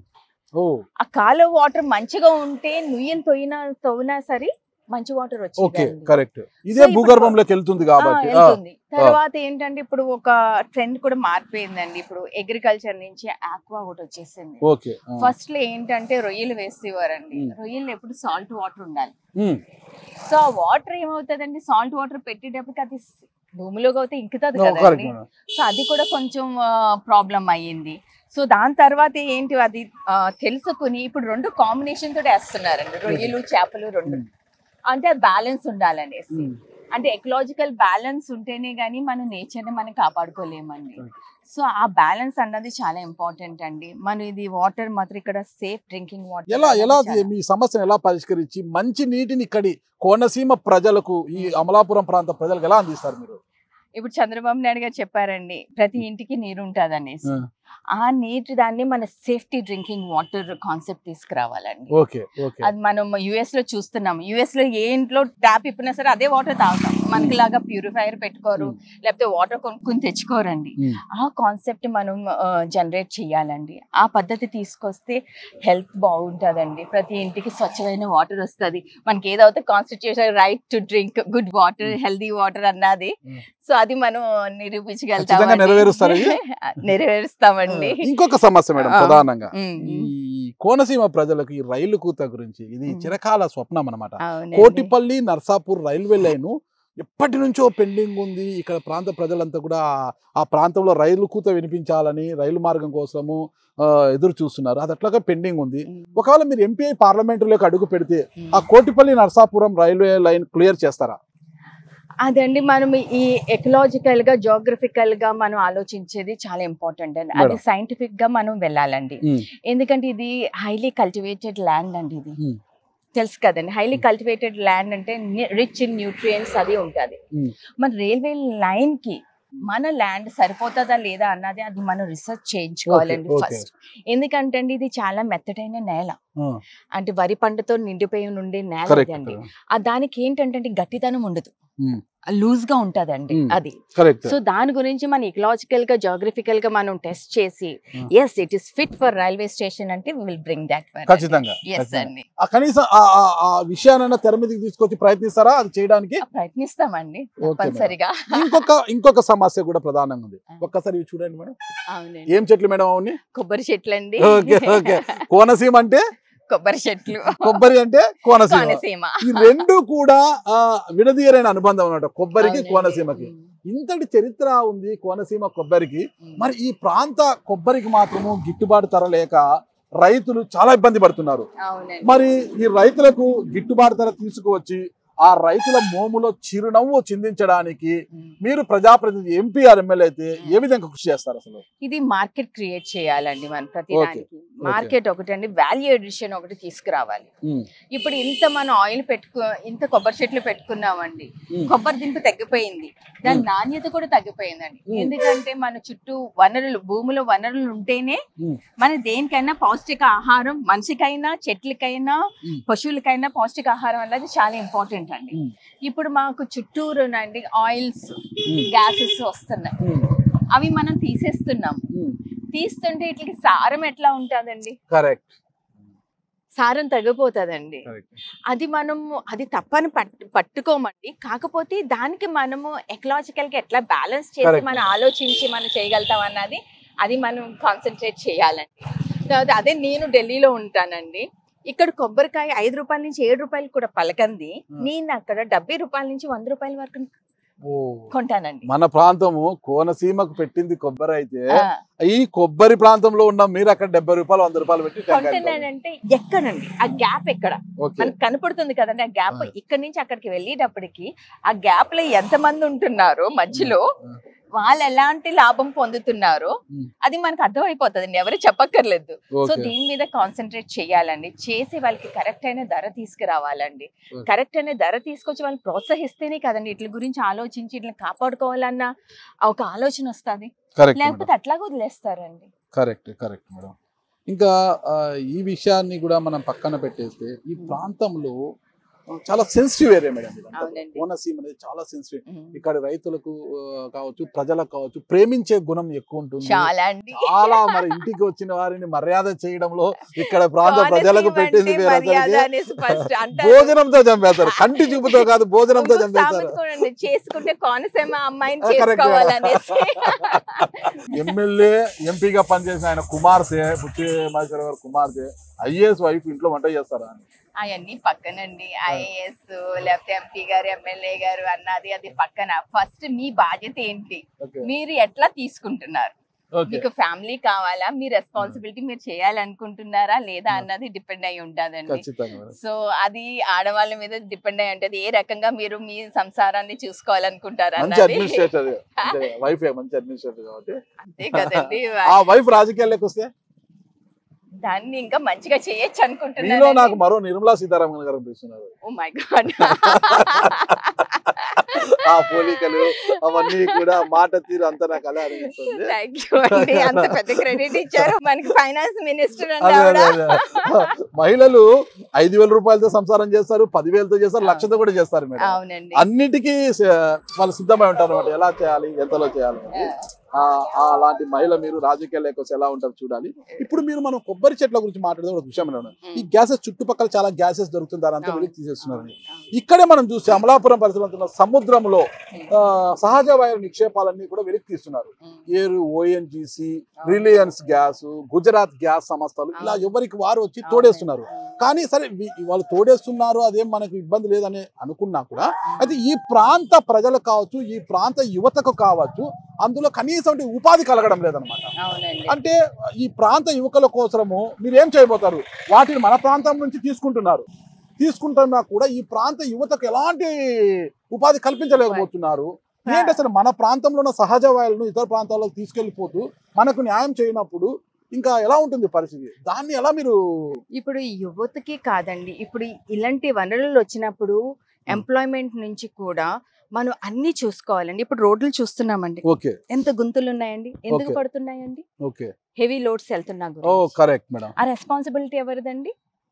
ఓ ఆ కాలువ వాటర్ మంచిగా ఉంటే నుయ్యలు తొయ్యినా తవ్వినా సరే మంచి వాటర్ ఓకే వచ్చేది కరెక్ట్ ఇదే ఇప్పుడు- భూగర్భంలోకి వెళ్తుంది కాబట్టి ఆ, వెళ్తుంది తర్వాత ఏంటంటే ఇప్పుడు ఒక ట్రెండ్ కూడా మారిపోయిందండి ఇప్పుడు అగ్రికల్చర్ నుంచి ఆక్వా ఒకటి వచ్చేసింది ఓకే ఆ. ఫస్ట్ లో ఏంటంటే రొయ్యలు వేసేవారండి మ్. రొయ్యలు ఎప్పుడు సాల్ట్ వాటర్ ఉండాలి ఉమ్, సో ఆ వాటర్ ఏమవుతుందండి సాల్ట్ వాటర్ పెట్టేటప్పటికి అది భూమిలోకి అయితే ఇంకుతుంది కరెక్ట్ కదండి మేడం సో అది కూడా కొంచెం ప్రాబ్లం అయ్యింది సో దాని తర్వాత ఏంటి అది ఆ, తెలుసుకుని ఇప్పుడు రెండు కాంబినేషన్ తోటి వేస్తున్నారండి రొయ్యలు చేపలు రెండు అంటే బ్యాలెన్స్ ఉండాలనేసి ఉమ్. అంటే ఎకలాజికల్ బ్యాలెన్స్ ఉంటేనే గానీ మనం నేచర్ ని మనం కాపాడుకోలేమండి Right. సో ఆ బ్యాలెన్స్ అన్నది చాలా ఇంపార్టెంట్ అండి మనం ఇది వాటర్ మాత్రం ఇక్కడ సేఫ్ డ్రింకింగ్ వాటర్ ఎలా ఎలా మీ సమస్యను ఎలా పరిష్కరించి మంచి నీటిని ఇక్కడి కోనసీమ ప్రజలకు ఈ అమలాపురం ప్రాంత ప్రజలకు ఎలా అందిస్తారు మీరు ఇప్పుడు చంద్రబాబు నాయుడు గారు చెప్పారండి ప్రతి ఇంటికి నీరు ఉంటుంది అనేసి ఆ. ఆ నీటి దాన్ని మన సేఫ్టీ డ్రింకింగ్ వాటర్ కాన్సెప్ట్ తీసుకురావాలండి ఓకే ఓకే అది మనం యుఎస్ లో చూస్తున్నాం యుఎస్ లో ఏ ఇంట్లో ట్యాప్ ఇప్పినా సరే అదే వాటర్ తాగుతాం మనకి లాగా ప్యూరిఫైయర్ పెట్టుకోరు లేకపోతే వాటర్ కొనుక్కుని తెచ్చుకోరండి ఉమ్. ఆ కాన్సెప్ట్ మనం జనరేట్ చేయాలండి ఆ పద్ధతి తీసుకొస్తే హెల్త్ బాగుంటుందండి ప్రతి ఇంటికి స్వచ్ఛమైన వాటర్ వస్తుంది మనకి ఏదైతే constitution right to drink good water healthy water అన్నది Mm. సో అది మనం నిరూపించగలుగుతాం ఖచ్చితంగా నెరవేరుస్తారు ఇది? నెరవేరుస్తామండి ఇంకొక సమస్య మేడం ఆ. ప్రధానంగా ఉమ్, ఈ ఉమ్. కోనసీమ ప్రజలకు ఈ రైలు కూత గురించి ఇది ఉమ్. చిరకాల స్వప్నం అన్నమాట అవునండి. కోటిపల్లి నర్సాపూర్ రైల్వే లైన్ ఎప్పటి నుంచో పెండింగ్ ఉంది ఇక్కడ ప్రాంత ప్రజలంతా కూడా ఆ- ఆ ప్రాంతంలో రైలు కూత వినిపించాలని రైలు మార్గం కోసము ఆ, ఎదురు చూస్తున్నారు అది అట్లాగా పెండింగ్ ఉంది ఉమ్, ఒకవేళ మీరు ఎంపీ పార్లమెంటులోకి అడుగు పెడితే ఉమ్. ఆ Kotipalli Narsapuram railway line clear చేస్తారా అదండి మనం ఈ ఎకలాజికల్ గా జోగ్రఫికల్ గా మనం ఆలోచించేది చాలా ఇంపార్టెంట్ అండి అది మేడం. సైంటిఫిక్ గా మనం వెళ్ళాలండి ఉమ్. ఎందుకంటే ఇది హైలీ కల్టివేటెడ్ ల్యాండ్ అండి ఇది ఉమ్. తెలుసు కదండి హైలీ కల్టివేటెడ్ ల్యాండ్ అంటే రిచ్ ఇన్ న్యూట్రియంట్స్ అది ఉంటుంది ఉమ్. మన రైల్వే లైన్ కి మన ల్యాండ్ సరిపోతుందా లేదా అన్నది అది మనం రీసెర్చ్ చేయించుకోవాలండి Okay, okay. ఫస్ట్ ఎందుకంటే అండి ఇది చాలా మెత్తటైన నేల ఆ, అంటే వరి పంటతో నిండిపోయి ఉండే నేల కరెక్ట్ ఇది అండి ఆ దానికి ఏంటంటే గట్టితనం ఉండదు ఉమ్. లూజ్ గా ఉంటదండి ఉమ్. అది కరెక్ట్ సో దాని గురించి మనం ఇకలాజికల్ గా జోగ్రఫికల్ గా మనం టెస్ట్ చేసి Hmm. Yes it is fit for railway station అంటే విల్ బ్రింగ్ దాట్ ఖచ్చితంగా ఎస్ ఖచ్చితంగా. అండి ఆ కనీసం ఆ- ఆ- ఆ విషయానైనా తెర మీదకి తీసుకొచ్చి ప్రయత్నిస్తారా అది చేయడానికి ఆ, ప్రయత్నిస్తామండి Okay, తప్పనిసరిగా ఇంకొక ఇంకొక సమస్య కూడా ప్రధానంగా ఉంది ఒక్కసారి ఇవి చూడండి మేడం అవునండి ఏం చెట్లు మేడం అవన్నీ కొబ్బరి చెట్లు అండి ఓకే ఓకే కోనసీమ అంటే కొబ్బరి చెట్లు కొబ్బరి అంటే కోనసీమ కోనసీమ ఈ రెండు కూడా ఆ, విడదీయరైన అనుబంధం అన్నమాట కొబ్బరికి అవునండి. కోనసీమకి ఇంతటి చరిత్ర ఉంది కోనసీమ కొబ్బరికి ఉమ్. మరి ఈ ప్రాంత కొబ్బరికి మాత్రము గిట్టుబాటు ధర లేక రైతులు చాలా ఇబ్బంది పడుతున్నారు అవునండి మరి ఈ రైతులకు గిట్టుబాటు ధర తీసుకువచ్చి ఆ రైతుల మోములో చిరునవ్వు చిందించడానికి ఉమ్. మీరు ప్రజాప్రతినిధి ఎంపీ ఆర్ ఎమ్మెల్యే అయితే ఏ విధంగా కృషి చేస్తారు అసలు ఇది మార్కెట్ క్రియేట్ చేయాలండి మనం ప్రతి Okay. దానికి మార్కెట్ ఒకటి అండి వాల్యూ ఎడిషన్ ఒకటి తీసుకురావాలి ఉమ్, ఇప్పుడు ఇంత మనం ఆయిల్ పెట్టుకు ఇంత కొబ్బరి చెట్లు పెట్టుకున్నామండి ఉమ్, కొబ్బరి దింపు తగ్గిపోయింది దాని నాణ్యత కూడా తగ్గిపోయిందండి మ్మ్. ఎందుకంటే మన చుట్టూ వనరులు భూమిలో వనరులు ఉంటేనే మ్మ్. మన దేనికైనా పౌష్టిక ఆహారం మనిషికైనా చెట్లకైనా మ్మ్. పశువులకైనా పౌష్టిక ఆహారం అనేది చాలా ఇంపార్టెంట్ అండి మ్మ్. ఇప్పుడు మాకు చుట్టూరునండి ఆయిల్స్ మ్మ్. గ్యాసెస్ వస్తున్నాయి ఉమ్, అవి మనం తీసేస్తున్నాం ఉమ్. తీస్తుంటే ఇట్లకి సారం ఎట్లా ఉంటుందండి కరెక్ట్ సారం తగ్గిపోతుందండి కరెక్ట్ అది మనము అది తప్పని పట్టు పట్టుకోమండి కాకపోతే దానికి మనము ఎకలాజికల్ గా ఎట్లా బ్యాలెన్స్ చేసి Correct. మనం ఆలోచించి మనం చేయగలుగుతాం అన్నది అది మనం కాన్సన్ట్రేట్ చేయాలండి తర్వాత అదే నేను ఢిల్లీలో ఉంటానండి ఇక్కడ కొబ్బరికాయ ఐదు రూపాయల నుంచి ఏడు రూపాయలు కూడా పలకంది Hmm. నేను అక్కడ డెబ్బై రూపాయల నుంచి వంద రూపాయల వరకు ఓ కొంటానండి మన ప్రాంతము కోనసీమకు పెట్టింది కొబ్బరి అయితే ఆ, ఈ కొబ్బరి ప్రాంతంలో ఉన్న మీరు అక్కడ డెబ్బై రూపాయలు వంద రూపాయలు పెట్టి టెంకాయలు కొనండి. కొంటున్నానంటే ఎక్కడండి ఆ గ్యాప్ ఎక్కడ ఓకే మనకు కనపడుతుంది కదండి ఆ గ్యాప్ ఆ. ఇక్కడ నుంచి అక్కడికి వెళ్ళేటప్పటికి ఆ గ్యాప్ లో ఎంత మంది ఉంటున్నారో మధ్యలో ఉమ్. వాళ్ళు ఎలాంటి లాభం పొందుతున్నారో ఉమ్. అది మనకు అర్థమైపోతుంది ఎవరు చెప్పక్కర్లేదు సో ఓకే దీని మీద కాన్సన్ట్రేట్ చేయాలండి చేసి వాళ్ళకి కరెక్ట్ అయిన ధర తీసుకురావాలండి Okay. కరెక్ట్ అయిన ధర తీసుకొచ్చి వాళ్ళు ప్రోత్సహిస్తేనే కదండి వీటి గురించి ఆలోచించి వీటిని కాపాడుకోవాలన్న ఒక ఆలోచన వస్తుంది కరెక్ట్ లేకపోతే అట్లాగే వదిలేస్తారండి కరెక్ట్ కరెక్ట్ మేడం ఇంకా ఆ, ఈ విషయాన్ని కూడా మనం పక్కన పెట్టేస్తే ఈ ప్రాంతంలో ఆ, చాలా సెన్సిటివ్ ఏరియా మేడం ఇదంతా. అవునండి. కోనసీమ అనేది చాలా సెన్సిటివ్ ఉమ్. ఇక్కడ రైతులకు ఆ, కావచ్చు ప్రజలకు కావచ్చు ప్రేమించే గుణం ఎక్కువ ఉంటుంది చాలా అండి చాలా మరి ఇంటికి వచ్చిన వారిని మర్యాద చేయడంలో ఇక్కడ ప్రాంత కోనసీమ ప్రజలకు పెట్టేది అంటే వేరే మర్యాద అసలుకి అనేసి first అంటారు. భోజనంతో చంపేస్తారు కంటి చూపుతో కాదు భోజనంతో ఇంకొక చంపేస్తారు సామెత కూడా ఉంది, చేసుకుంటే కోనసీమ అమ్మాయిని ఆ, correct. చేసుకోవాలనేసి ఎమ్మెల్యే ఎంపీగా పనిచేసిన ఆయన కుమార్తె పుట్టి మహేశ్వర గారు కుమార్తె ఐఏఎస్ వైఫ్ ఇంట్లో వంట చేస్తారా అని అవన్నీ పక్కనండి ఐఏఎస్ లేకపోతే ఎంపీ గారు ఎమ్మెల్యే గారు అన్నది అది పక్కన ఫస్ట్ మీ బాధ్యత ఏంటి ఓకే మీరు ఎట్లా తీసుకుంటున్నారు ఓకే మీకు ఫ్యామిలీ కావాలా మీ రెస్పాన్సిబిలిటీ మీరు చేయాలనుకుంటున్నారా లేదా అన్నది డిపెండ్ అయి ఉంటుందండి ఖచ్చితంగా మేడం. సో అది ఆడవాళ్ళ మీద డిపెండ్ అయి ఉంటది ఏ రకంగా మీరు మీ సంసారాన్ని చూసుకోవాలనుకుంటారా మంచి అన్నది అడ్మినిస్ట్రేటర్ వైఫ్ మంచి అడ్మినిస్ట్రేటర్ కాబట్టి అంతే కదండి ఆ వైఫ్ రాజకీయాల్లోకి వస్తే దాన్ని ఇంకా మంచిగా చేయొచ్చు మీలో అనుకుంటున్నాను నాకు మరో నిర్మలా సీతారామన్ గారు అనిపిస్తున్నారు ఓ మై గాడ్ ఆ పోలికలు అవన్నీ కూడా మాట తీరు అంతా నాకు అలా అనిపిస్తుంది థ్యాంక్ యూ అండి అంత పెద్ద క్రెడిట్ ఇచ్చారు మనకి ఫైనాన్స్ మినిస్టర్ అంటే అదే, ఆవిడ అదే, అదే. మహిళలు ఐదు వేల రూపాయలతో సంసారం చేస్తారు పదివేలతో చేస్తారు లక్షతో కూడా చేస్తారు మేడం అవునండి అన్నిటికీ స- వాళ్ళు సిద్ధమై ఉంటారు అనమాట ఎలా చేయాలి ఎంతలో చేయాలి అనేది. ఆ ఆ అలాంటి మహిళ మీరు రాజకీయాలకు వస్తే ఎలా ఉంటారు చూడాలి ఇప్పుడు మీరు మనం కొబ్బరి చెట్ల గురించి మాట్లాడే ఒక విషయం మేడం ఈ గ్యాసెస్ చుట్టుపక్కల చాలా గ్యాసెస్ దొరుకుతుంది దానంతా అవును. వెలికి తీసేస్తున్నారు ఇక్కడే మనం చూస్తే అమలాపురం పరిసరంలో ఉన్న సముద్రంలో ఆ, సహజ వాయు నిక్షేపాలన్నీ కూడా వెలికి తీస్తున్నారు ఏరు ONGC Reliance gas Gujarat gas సంస్థలు ఇలా ఎవరికి వారు వచ్చి తోడేస్తున్నారు కానీ సరే వీ- వాళ్ళు తోడేస్తున్నారు అదేం మనకు ఇబ్బంది లేదని అనుకున్నా కూడా అయితే ఈ ప్రాంత ప్రజలకు కావచ్చు ఈ ప్రాంత యువతకు కావచ్చు అందులో కనీసం ఉపాధి కలగడం లేదనమాట అవునండి అంటే ఈ ప్రాంత యువకుల కోసము మీరు ఏం చేయబోతారు వాటిని మన ప్రాంతం నుంచి తీసుకుంటున్నారు తీసుకుంటున్నా కూడా ఈ ప్రాంత యువతకు ఎలాంటి ఉపాధి కల్పించలేకపోతున్నారు ఏంటి అసలు మన ప్రాంతంలో ఉన్న సహజ వాయులను ఇతర ప్రాంతాలకు తీసుకెళ్లిపోతూ మనకు న్యాయం చేయనప్పుడు ఇంకా ఎలా ఉంటుంది పరిస్థితి దాన్ని ఎలా మీరు ఇప్పుడు యువతకి కాదండి ఇప్పుడు ఇలాంటి వనరులు వచ్చినప్పుడు ఎంప్లాయ్మెంట్ నుంచి కూడా మనం అన్ని చూసుకోవాలండి ఇప్పుడు రోడ్లు చూస్తున్నామండి ఓకే ఎంత గుంతలు ఉన్నాయండి ఎందుకు Okay. పడుతున్నాయండి ఓకే హెవీ లోడ్స్ వెళ్తున్నా ఓ గురించి. కరెక్ట్ మేడం ఆ రెస్పాన్సిబిలిటీ ఎవరిదండి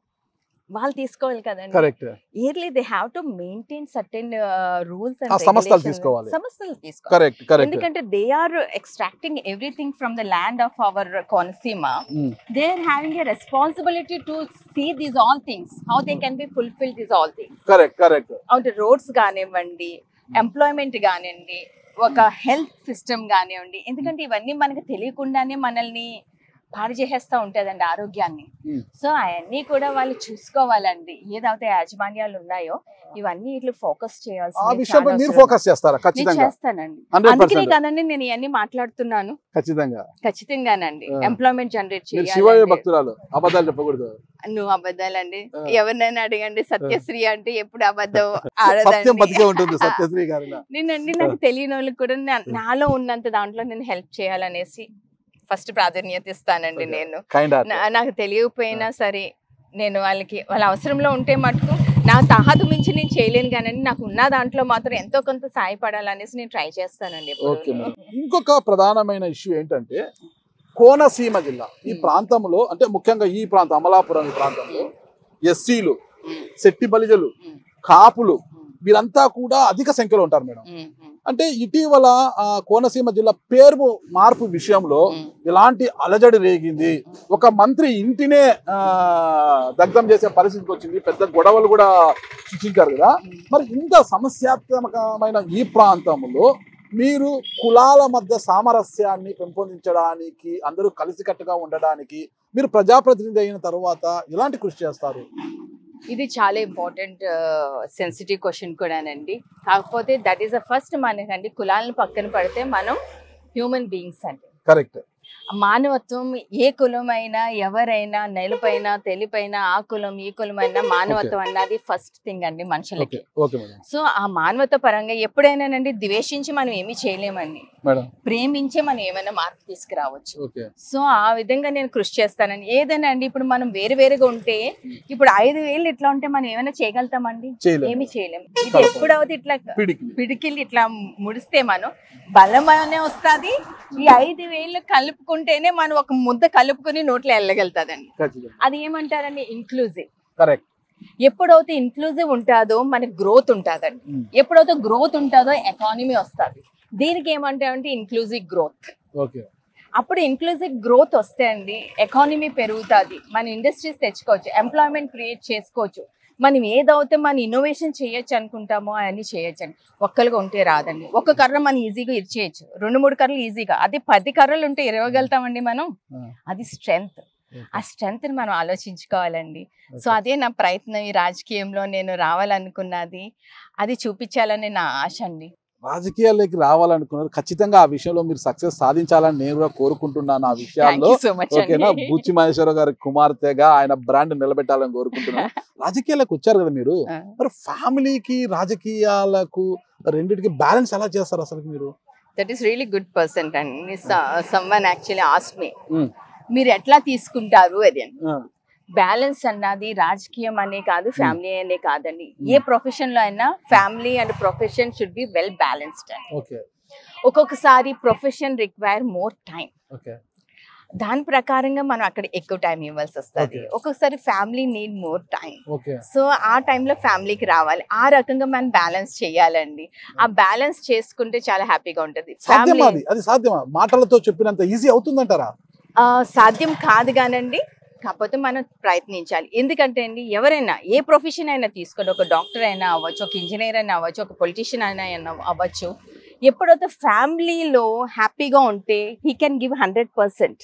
వాళ్ళు తీసుకోవాలి కదండి correct yearly they have to maintain certain rules ఆ సంస్థలు తీసుకోవాలి. సంస్థలు తీసుకోవాలి కరెక్ట్ కరెక్ట్ ఎందుకంటే they are extracting everything from the land of our Konaseema they are having a responsibility to see these all things how they can be fulfil these all things correct correct అంటే roads కానివ్వండి employment కానివ్వండి ఒక health system కానివ్వండి ఎందుకంటే ఇవన్నీ మనకు తెలియకుండానే మనల్ని పాడు చేసేస్తూ ఉంటుందండి ఆరోగ్యాన్ని Hmm. సో అవన్నీ కూడా వాళ్ళు చూసుకోవాలండి ఏదైతే యాజమాన్యాలు ఉన్నాయో ఇవన్నీ ఇట్లా ఫోకస్ ఆ చేయాల్సి విషయంపై మీరు ఫోకస్ చేస్తారా నేను ఖచ్చితంగా చేస్తానండి హండ్రెడ్ అందుకనే పర్సెంట్ కదండి నేను ఇవన్నీ మాట్లాడుతున్నాను ఖచ్చితంగా ఖచ్చితంగానండి ఆ. ఎంప్లాయ్మెంట్ జనరేట్ మీరు శివయ్య చేయాలి భక్తురాలు అబద్ధాలు చెప్పకూడదు నువ్వు అబద్ధాలండి ఆ. ఎవరినైనా అడగండి సత్యశ్రీ అంటే ఎప్పుడు అబద్ధం సత్యం బతికే ఆడదండి ఉంటుంది సత్యశ్రీ గారిలా నేనండి నాకు తెలియని వాళ్ళకి కూడా నా- నాలో ఉన్నంత దాంట్లో నేను హెల్ప్ చేయాలనేసి ఫస్ట్ ప్రాధాన్యత ఇస్తానండి Okay. నేను కైండ్ హార్ట్ నా- నాకు తెలియకపోయినా సరే నేను వాళ్ళకి వాళ్ళ అవసరంలో ఉంటే మటుకు నా తహతు మించి నేను చేయలేను కానీ నాకు ఉన్న దాంట్లో మాత్రం ఎంతో కొంత సాయపడాలనేసి నేను ట్రై చేస్తానండి ఓకే ఎప్పుడూను. మేడం ఇంకొక ప్రధానమైన ఇష్యూ ఏంటంటే కోనసీమ జిల్లా ఈ మ్. ప్రాంతంలో అంటే ముఖ్యంగా ఈ ప్రాంతం అమలాపురం ఈ ప్రాంతంలో ఎస్సీలు మ్, శెట్టి బలిజలు మ్, కాపులు మ్, వీరంతా కూడా అధిక సంఖ్యలో ఉంటారు మేడం మ్, మ్, అంటే ఇటీవల ఆ, కోనసీమ జిల్లా పేరు మార్పు విషయంలో మ్. ఇలాంటి అలజడి రేగింది ఒక మంత్రి ఇంటినే ఆ, దగ్ధం చేసే పరిస్థితికి వచ్చింది పెద్ద గొడవలు కూడా సృష్టించారు కదా మరి ఇంత సమస్యాత్మకమైన ఈ ప్రాంతంలో మీరు కులాల మధ్య సామరస్యాన్ని పెంపొందించడానికి అందరూ కలిసికట్టుగా ఉండడానికి మీరు ప్రజాప్రతినిధి అయిన తర్వాత ఎలాంటి కృషి చేస్తారు ఇది చాలా ఇంపార్టెంట్ సెన్సిటివ్ క్వశ్చన్ కూడానండి కాకపోతే దట్ ఈస్ ద ఫస్ట్ మనకండి కులాలను పక్కన పడితే మనం హ్యూమన్ బీయింగ్స్ అండి కరెక్ట్ మానవత్వం ఏ కులమైనా ఎవరైనా నెలపైన తెలిపైన ఆ కులం ఈ కులమైనా మానవత్వం అన్నది ఫస్ట్ థింగ్ అండి మనుషులకి ఓకే ఓకే మేడం సో ఆ మానవత పరంగా ఎప్పుడైనానండి ద్వేషించి మనం ఏమీ చేయలేమండి మేడం ప్రేమించే మనం ఏమైనా మార్పు తీసుకురావచ్చు ఓకే సో ఆ విధంగా నేను కృషి చేస్తానండి ఏదైనా అండి ఇప్పుడు మనం వేరు వేరుగా ఉంటే ఇప్పుడు ఐదు వేలు ఇట్లా ఉంటే మనం ఏమైనా చేయగలుగుతామండి చేయలేము ఏమి చేయలేము ఇది కరెక్ట్. ఎప్పుడవుతే ఇట్లా పిడికిలి పిడికిలు ఇట్లా ముడిస్తే మనం బలమనే వస్తుంది ఈ ఐదు వేలు కలుపుకుంటేనే మనం ఒక ముద్ద కలుపుకొని నోట్లో వెళ్ళగలుగుతుందండి ఖచ్చితంగా అది ఏమంటారండి ఇంక్లూజివ్ కరెక్ట్ ఎప్పుడైతే ఇంక్లూజివ్ ఉంటుందో మనకి గ్రోత్ ఉంటుందండి ఎప్పుడైతే గ్రోత్ ఉంటుందో ఎకానమీ వస్తుంది దీనికి ఏమంటారంటే ఇంక్లూజివ్ గ్రోత్ ఓకే అప్పుడు ఇంక్లూజివ్ గ్రోత్ వస్తే అండి ఎకానమీ పెరుగుతుంది మన ఇండస్ట్రీస్ తెచ్చుకోవచ్చు ఎంప్లాయ్మెంట్ క్రియేట్ చేసుకోవచ్చు మనం ఏదైతే మన ఇన్నోవేషన్ చేయొచ్చు అనుకుంటామో అవన్నీ చేయొచ్చు అండి ఒక్కలుగా ఉంటే రాదండి ఒక కర్ర మనం ఈజీగా ఇచ్చేయచ్చు రెండు మూడు కర్రలు ఈజీగా అది పది కర్రలు ఉంటే ఇరవగలుగుతామండి మనం ఆ. అది స్ట్రెంగ్త్ ఆ స్ట్రెంగ్త్ మనం ఆలోచించుకోవాలండి సో అదే నా ప్రయత్నం ఈ రాజకీయంలో నేను రావాలనుకున్నది అది చూపించాలని నా ఆశ అండి రాజకీయాల్లోకి రావాలనుకున్నారు ఖచ్చితంగా ఆ విషయంలో మీరు సక్సెస్ సాధించాలని నేను కూడా కోరుకుంటున్నాను ఆ థ్యాంక్ విషయాల్లో యూ సో మచ్ ఓకేనా బూచి మహేశ్వర గారి కుమార్తెగా ఆయన బ్రాండ్ నిలబెట్టాలని కోరుకుంటున్నాను రాజకీయాలకు వచ్చారు కదా మీరు మరి ఫ్యామిలీకి రాజకీయాలకు రెండింటికి బ్యాలెన్స్ ఎలా చేస్తారు అసలు మీరు that is really good person అండి someone actually asked me Mm. మీరు ఎట్లా తీసుకుంటారు అది అని ఆ. బ్యాలెన్స్ అన్నది రాజకీయం అనే కాదు ఫ్యామిలీ అనే కాదండి ఏ ప్రొఫెషన్ లో అయినా family and profession should be well balanced అండి ఓకే ఒక్కొక్కసారి profession require more time okay దాని ప్రకారంగా మనం అక్కడ ఎక్కువ టైం ఇవ్వాల్సి వస్తుంది Okay. ఒక్కొక్కసారి family need more time okay so ఆ టైంలో ఫ్యామిలీకి రావాలి ఆ రకంగా మనం బ్యాలెన్స్ చేయాలండి ఆ బ్యాలెన్స్ చేసుకుంటే చాలా హ్యాపీగా ఉంటుంది సాధ్యమా ఫ్యామిలీ అది అది సాధ్యమా మాటలతో చెప్పినంత ఈజీ అవుతుందంటారా ఆ, సాధ్యం కాదు కానండి కాకపోతే మనం ప్రయత్నించాలి ఎందుకంటే అండి ఎవరైనా ఏ ప్రొఫెషన్ అయినా తీసుకోండి ఒక డాక్టర్ అయినా అవ్వచ్చు ఒక ఇంజనీర్ అయినా అవ్వచ్చు ఒక పొలిటీషియన్ అయినా అయినా అవ్వచ్చు ఎప్పుడైతే ఫ్యామిలీలో హ్యాపీగా ఉంటే he can give hundred percent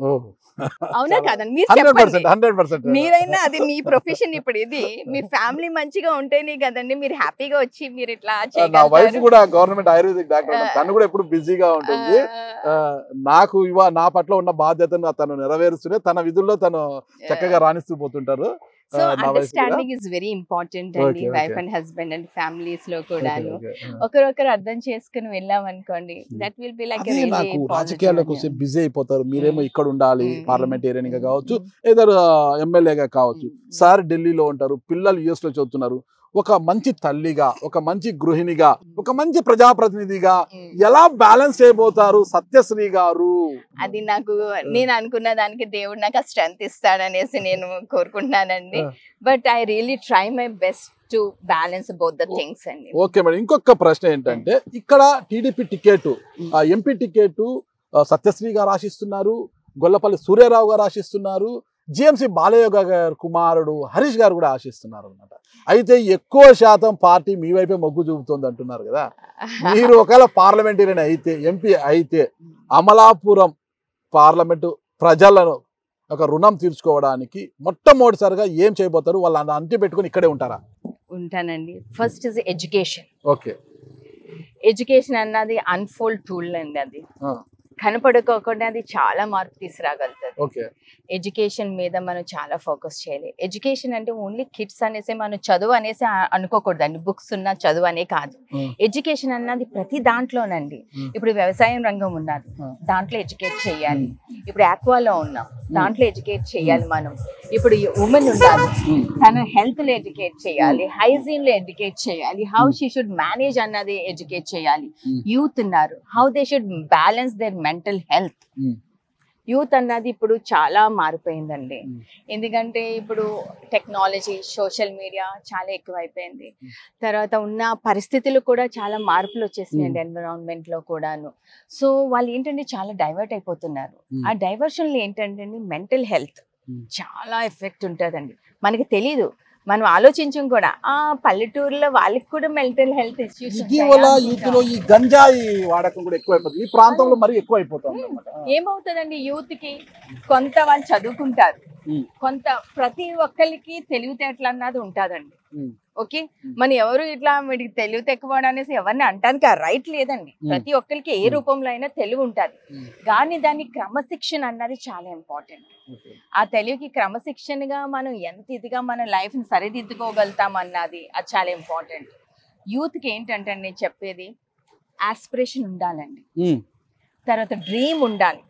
అవునా చాలా- కాదండి మీరు హండ్రెడ్ చెప్పండి పర్సెంట్ హండ్రెడ్ పర్సెంట్ మీరైనా అది మీ ప్రొఫెషన్ ఇప్పుడు ఇది మీ ఫ్యామిలీ మంచిగా ఉంటేనే కదండి మీరు హ్యాపీగా వచ్చి మీరు ఇట్లా నా వైఫ్ చేయగలుగుతారు. కూడా గవర్నమెంట్ ఆయుర్వేదిక్ డాక్టర్ ఆ. తను కూడా ఎప్పుడు బిజీగా ఉంటుంది ఆ, నాకు ఇవ నా పట్ల ఉన్న బాధ్యతను తను నెరవేరుస్తూనే తన విధుల్లో తను చక్కగా రాణిస్తూ పోతుంటారు సో ఆ, నా వైఫ్ కూడా అండర్స్టాండింగ్ ఇస్ వెరీ ఇంపార్టెంట్ అండి Okay, wife okay. And husband and families లో కూడాను ఓకే, ఓకే. ఒకరొకరు అర్థం చేసుకుని వెళ్ళాం అనుకోండి దట్ విల్ బి లైక్ అదే నాకు రాజకీయాల్లోకి వస్తే బిజీ అయిపోతారు మీరేమో Mm. ఇక్కడ ఉండాలి Mm. పార్లమెంటేరియన్ గా కావచ్చు ఏదో ఎమ్మెల్యేగా కావచ్చు సార్ ఢిల్లీలో ఉంటారు పిల్లలు యుఎస్ లో చదువుతున్నారు ఒక మంచి తల్లిగా ఒక మంచి గృహిణిగా ఒక మంచి ప్రజాప్రతినిధిగా ఎలా బ్యాలెన్స్ చేయబోతారు సత్యశ్రీ గారు అది నాకు నేను అనుకున్న దానికి దేవుడు నాకు ఆ స్ట్రెంత్ ఇస్తాడనేసి నేను కోరుకుంటున్నానండి Ah. But I really try my best to balance both the Oh. Things అండి ఓకే మేడం ఇంకొక ప్రశ్న ఏంటంటే ఇక్కడ TDP ticket MP ticket Satyasri గారు ఆశిస్తున్నారు గొల్లపల్లి సూర్యారావు గారు ఆశిస్తున్నారు జిఎంసి బాలయ్య గారి కుమారుడు హరీష్ గారు కూడా ఆశిస్తున్నారు అనమాట అయితే ఎక్కువ శాతం పార్టీ మీ వైపే మొగ్గు చూపుతోంది అంటున్నారు కదా మీరు ఒకవేళ పార్లమెంటేరియన్ అయితే ఎంపీ అయితే అమలాపురం పార్లమెంటు ప్రజలను ఒక రుణం తీర్చుకోవడానికి మొట్టమొదటిసారిగా ఏం చేయబోతారు వాళ్ళ అంటి పెట్టుకొని ఇక్కడే ఉంటారా ఉంటానండి first is education okay education అన్నది అన్ఫోల్డ్ టూల్ అండి అది ఆ. కనపడుకోకుండా అది చాలా మార్పు తీసుకురాగలుగుతుంది ఓకే ఎడ్యుకేషన్ మీద మనం చాలా ఫోకస్ చేయాలి ఎడ్యుకేషన్ అంటే ఓన్లీ కిడ్స్ అనేసి మనం చదువు అనేసి ఆ- అనుకోకూడదండి బుక్స్ ఉన్న చదువు అనే కాదు Hmm. ఎడ్యుకేషన్ అన్నది ప్రతి దాంట్లోనండి Hmm. ఇప్పుడు వ్యవసాయం రంగం ఉన్నది Hmm. దాంట్లో ఎడ్యుకేట్ చేయాలి ఇప్పుడు ఆక్వాలో ఉన్నాం దాంట్లో ఎడ్యుకేట్ చేయాలి మనం ఇప్పుడు ఉమెన్ ఉండాలి తన హెల్త్ లో ఎడ్యుకేట్ చేయాలి హైజీన్ లో ఎడ్యుకేట్ చేయాలి హౌ షీ షుడ్ మేనేజ్ అన్నది ఎడ్యుకేట్ చేయాలి Hmm. యూత్ ఉన్నారు how they should balance their mental health Hmm. Youth అన్నది ఇప్పుడు చాలా మారిపోయిందండి Hmm. ఎందుకంటే ఇప్పుడు టెక్నాలజీ సోషల్ మీడియా చాలా ఎక్కువైపోయింది తర్వాత ఉన్న పరిస్థితులు కూడా చాలా మార్పులు వచ్చేసినాయండి ఎన్విరాన్మెంట్ లో కూడాను సో వాళ్ళు ఏంటంటే చాలా డైవర్ట్ అయిపోతున్నారు Hmm. ఆ డైవర్షన్ ఏంటంటే మెంటల్ హెల్త్ Hmm. చాలా ఎఫెక్ట్ ఉంటుందండి మనకి తెలీదు మనం ఆలోచించం కూడా ఆ పల్లెటూరులో వాళ్ళకి కూడా మెంటల్ హెల్త్ ఇష్యూస్ ఇటీవల యూత్ లో ఈ గంజాయి వాడకం కూడా ఎక్కువ అయిపోతుంది ఈ ప్రాంతంలో మరి ఎక్కువ అయిపోతుంది అన్నమాట ఏమవుతుందండి యూత్ కి కొంత వాళ్ళు చదువుకుంటారు Hmm. కొంత ప్రతి ఒక్కరికి తెలివితేటలు అన్నది ఉంటుందండి Hmm. ఓకే మన ఎవరు ఇట్లా వీడికి తెలివి తెక్కువడం అనేసి ఎవరిని అంటానికి ఆ రైట్ లేదండి Hmm. ప్రతి ఒక్కరికి ఏ Hmm. రూపంలో అయినా తెలివి ఉంటుంది Hmm. కానీ దాని క్రమశిక్షణ అన్నది చాలా ఇంపార్టెంట్ ఆ తెలివికి క్రమశిక్షణగా మనం ఎంత ఇదిగా మన లైఫ్ ని సరిదిద్దుకోగలుగుతాం అన్నది అది చాలా ఇంపార్టెంట్ యూత్ కి ఏంటంటే నేను చెప్పేది ఆస్పిరేషన్ ఉండాలండి ఉమ్, తర్వాత డ్రీమ్ ఉండాలి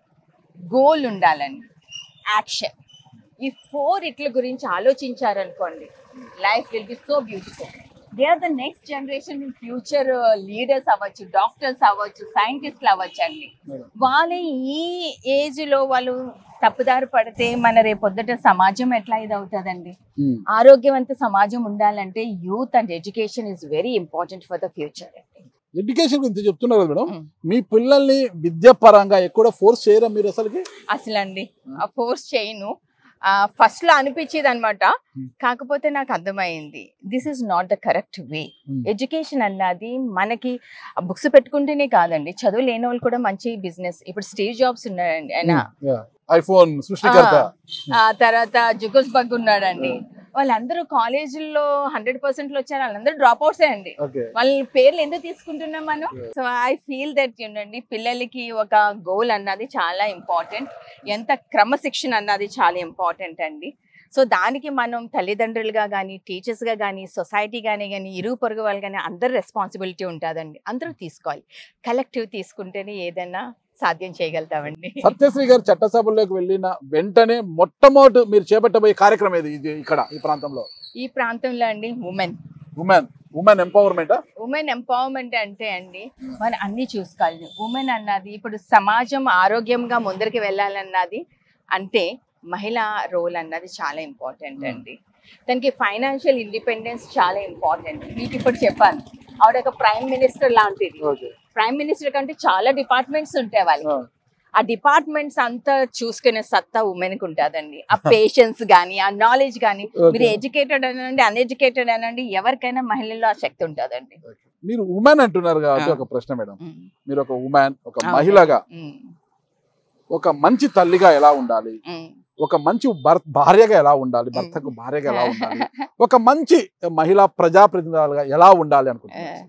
గోల్ ఉండాలండి యాక్షన్ ఈ ఫోర్ ఇట్ల గురించి ఆలోచించారనుకోండి life will be so beautiful they are the next generation in future leaders అవ్వచ్చు డాక్టర్స్ అవ్వచ్చు సైంటిస్ట్లు అవ్వచ్చు అండి వాళ్ళు ఈ ఏజ్ లో వాళ్ళు తప్పుదారి పడితే మన రేపొద్దుట సమాజం ఎట్లా ఇది అవుతుందండి ఉమ్. ఆరోగ్యవంత సమాజం ఉండాలంటే youth and education is very important for the future education గురించి చెప్తున్నారు కదా మేడం ఉమ్. మీ పిల్లల్ని విద్యాపరంగా ఎక్కడ ఫోర్స్ చేయరా మీరు అసలుకి అసలు అండి ఆ ఫోర్స్ చేయను ఫస్ట్ లో అనిపించేది అనమాట Hmm. కాకపోతే నాకు అర్థమైంది this is not the correct way Hmm. Education అన్నది మనకి బుక్స్ పెట్టుకుంటేనే కాదండి చదువు లేని వాళ్ళు కూడా మంచి బిజినెస్ ఇప్పుడు స్టేజ్ జాబ్స్ ఉన్నాయండి ఆయన ఉమ్, yeah. ఐఫోన్ సృష్టికర్త ఆ తర్వాత జుగుస్ బగ్ ఉన్నాడండి వాళ్ళందరూ కాలేజీల్లో హండ్రెడ్ పర్సెంట్ వచ్చారు వాళ్ళందరూ డ్రాప్ అవుట్సే అండి ఓకే వాళ్ళ పేర్లు ఎందుకు తీసుకుంటున్నాం మనం సో ఐ ఫీల్ దట్ చూడండి పిల్లలకి ఒక గోల్ అన్నది చాలా ఇంపార్టెంట్ ఎంత క్రమశిక్షణ అన్నది చాలా ఇంపార్టెంట్ అండి సో దానికి మనం తల్లిదండ్రులుగా కానీ టీచర్స్గా కానీ సొసైటీ కానీ కానీ ఇరుగు పొరుగు వాళ్ళు కానీ అందరు రెస్పాన్సిబిలిటీ ఉంటుందండి అందరూ తీసుకోవాలి కలెక్టివ్ తీసుకుంటేనే ఏదైనా సాధ్యం చేయగలుగుతామండి సత్యశ్రీ గారు చట్టసభల్లోకి వెళ్ళిన వెంటనే మొట్టమొదటి మీరు చేపట్టబోయే కార్యక్రమం ఏది ఇది ఇక్కడ ఈ ప్రాంతంలో ఈ ప్రాంతంలో అండి women women women empowerment women empowerment అంటే అండి మనం అన్ని చూసుకోవాలి ఉమెన్ అన్నది ఇప్పుడు సమాజం ఆరోగ్యంగా ముందరికి వెళ్ళాలన్నది అంటే మహిళ రోల్ అన్నది చాలా ఇంపార్టెంట్ అండి దానికి ఫైనాన్షియల్ ఇండిపెండెన్స్ చాలా ఇంపార్టెంట్ మీకు ఇప్పుడు చెప్పాను ఆవిడ ఒక ప్రైమ్ మినిస్టర్ లాంటిది ఓకే ప్రైమ్ మినిస్టర్ కంటే చాలా డిపార్ట్మెంట్స్ ఉంటాయి వాళ్ళకి ఆ డిపార్ట్మెంట్స్ అంతా చూసుకునే సత్తా ఉమెన్ కి ఉంటుందండి ఆ పేషెన్స్ కానీ ఆ నాలెడ్జ్ కానీ మీరు ఎడ్యుకేటెడ్ అనండి అన్ఎడ్యుకేటెడ్ అనండి ఎవరికైనా మహిళల్లో ఆ శక్తి ఉంటుందండి మీరు ఉమెన్ అంటున్నారు కాబట్టి ఆ. ఒక ప్రశ్న మేడం ఉమ్. మీరు ఒక ఉమెన్ ఒక అవును. మహిళగా ఉమ్. ఒక మంచి తల్లిగా ఎలా ఉండాలి ఉమ్. ఒక మంచి భర్- భార్యగా ఎలా ఉండాలి భర్తకు భార్యగా ఎలా ఉండాలి ఒక మంచి మహిళా ప్రజాప్రతినిధులుగా ఎలా ఉండాలి అనుకుంటున్నారు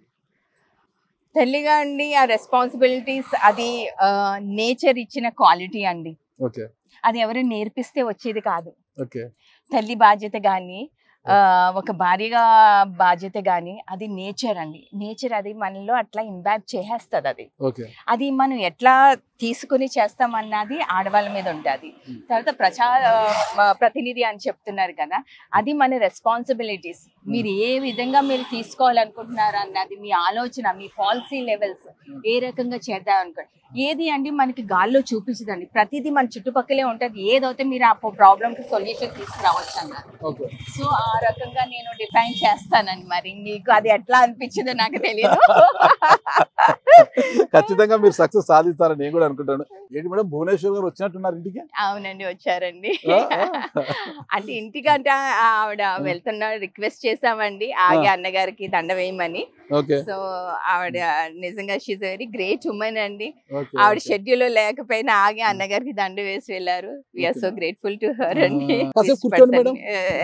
తల్లిగా అండి ఆ రెస్పాన్సిబిలిటీస్ అది నేచర్ ఇచ్చిన క్వాలిటీ అండి ఓకే అది ఎవరు నేర్పిస్తే వచ్చేది కాదు ఓకే తల్లి బాధ్యత కానీ ఒక భార్యగా బాధ్యత కానీ అది నేచర్ అండి నేచర్ అది మనలో అట్లా ఇంపాక్ట్ చేసేస్తుంది అది ఓకే అది మనం ఎట్లా తీసుకుని చేస్తామన్నది ఆడవాళ్ళ మీద ఉంటుంది Hmm. తర్వాత ప్రచా ఆ, ప్రతినిధి అని చెప్తున్నారు కదా అది మన రెస్పాన్సిబిలిటీస్ మీరు ఏ విధంగా మీరు తీసుకోవాలనుకుంటున్నారు అన్నది మీ ఆలోచన మీ పాలసీ లెవెల్స్ ఏ రకంగా చేద్దాం అనుకో ఏది అండి మనకి గాల్లో చూపించదండి ప్రతిదీ మన చుట్టుపక్కలే ఉంటుంది ఏదైతే మీరు ఆ ప్రాబ్లమ్కి సొల్యూషన్ తీసుకురావచ్చు అన్నారు ఓకే సో ఆ రకంగా నేను డిఫైన్ చేస్తానండి మరి మీకు అది ఎట్లా అనిపించిందో నాకు తెలియదు ఖచ్చితంగా మీరు సక్సెస్ సాధిస్తారని నేను కూడా అనుకుంటాను ఏంటి మేడం భువనేశ్వర్ గారు వచ్చినట్టున్నారు ఇంటికి అవునండి వచ్చారండి ఆ, ఆ. అంటే ఇంటికంటే ఆవిడ వెళ్తున్నా రిక్వెస్ట్ చేసామండి ఆగి అన్నగారికి దండ వేయమని ఓకే సో ఆవిడ నిజంగా షీజ్ వెరీ గ్రేట్ ఉమెన్ అండి ఓకే ఆవిడ ఓకే. షెడ్యూల్ లేకపోయినా ఆగి అన్నగారికి దండ వేసి వెళ్ళారు we're so Okay. Grateful to her అండి ఆ, కాసేపు కూర్చోండి మేడం.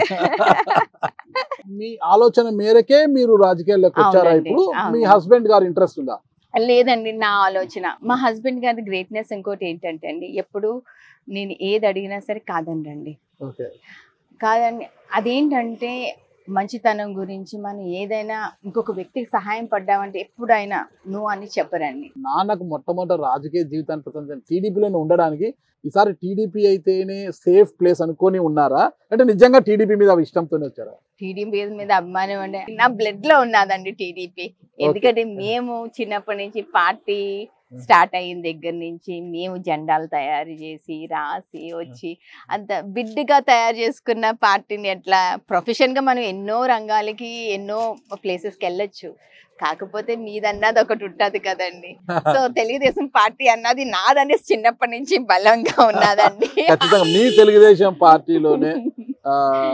మీ ఆలోచన మేరకే మీరు రాజకీయాల్లోకి వచ్చారా అవునండి, ఇప్పుడు మీ అవును. హస్బెండ్ గారు ఇంట్రెస్ట్ ఉందా లేదండి నా ఆలోచన మా హస్బెండ్ గారి గ్రేట్నెస్ ఇంకోటి ఏంటంటే అండి ఎప్పుడు నేను ఏది అడిగినా సరే కాదండి ఓకే కాదండి అదేంటంటే మంచితనం గురించి మనం ఏదైనా ఇంకొక వ్యక్తికి సహాయం పడ్డామంటే ఎప్పుడైనా నువ్వు అని చెప్పరండి నాన్నకు మొట్టమొదటి రాజకీయ జీవితాన్ని ప్రపంచం టీడీపీలోనే ఉండడానికి ఈసారి టీడీపీ అయితేనే సేఫ్ ప్లేస్ అనుకొని ఉన్నారా అంటే నిజంగా టీడీపీ మీద ఇష్టంతోనే వచ్చారా టీడీపీ మీద అభిమానం అంటే నా బ్లడ్ లో ఉన్నదండి టీడీపీ ఎందుకంటే మేము చిన్నప్పటి నుంచి పార్టీ స్టార్ట్ అయిన దగ్గర నుంచి మేము జెండాలు తయారు చేసి రాసి వచ్చి అంత బిడ్డగా తయారు చేసుకున్న పార్టీని ఎట్లా ప్రొఫెషన్ గా మనం ఎన్నో రంగాలకి ఎన్నో ప్లేసెస్కి వెళ్ళొచ్చు కాకపోతే మీదన్నది ఒకటి ఉంటది కదండి సో తెలుగుదేశం పార్టీ అన్నది నాదనేసి చిన్నప్పటి నుంచి బలంగా ఉన్నదండి ఖచ్చితంగా మీ తెలుగుదేశం పార్టీలోనే ఆ,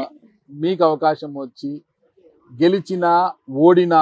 మీకు అవకాశం వచ్చి గెలిచిన ఓడిన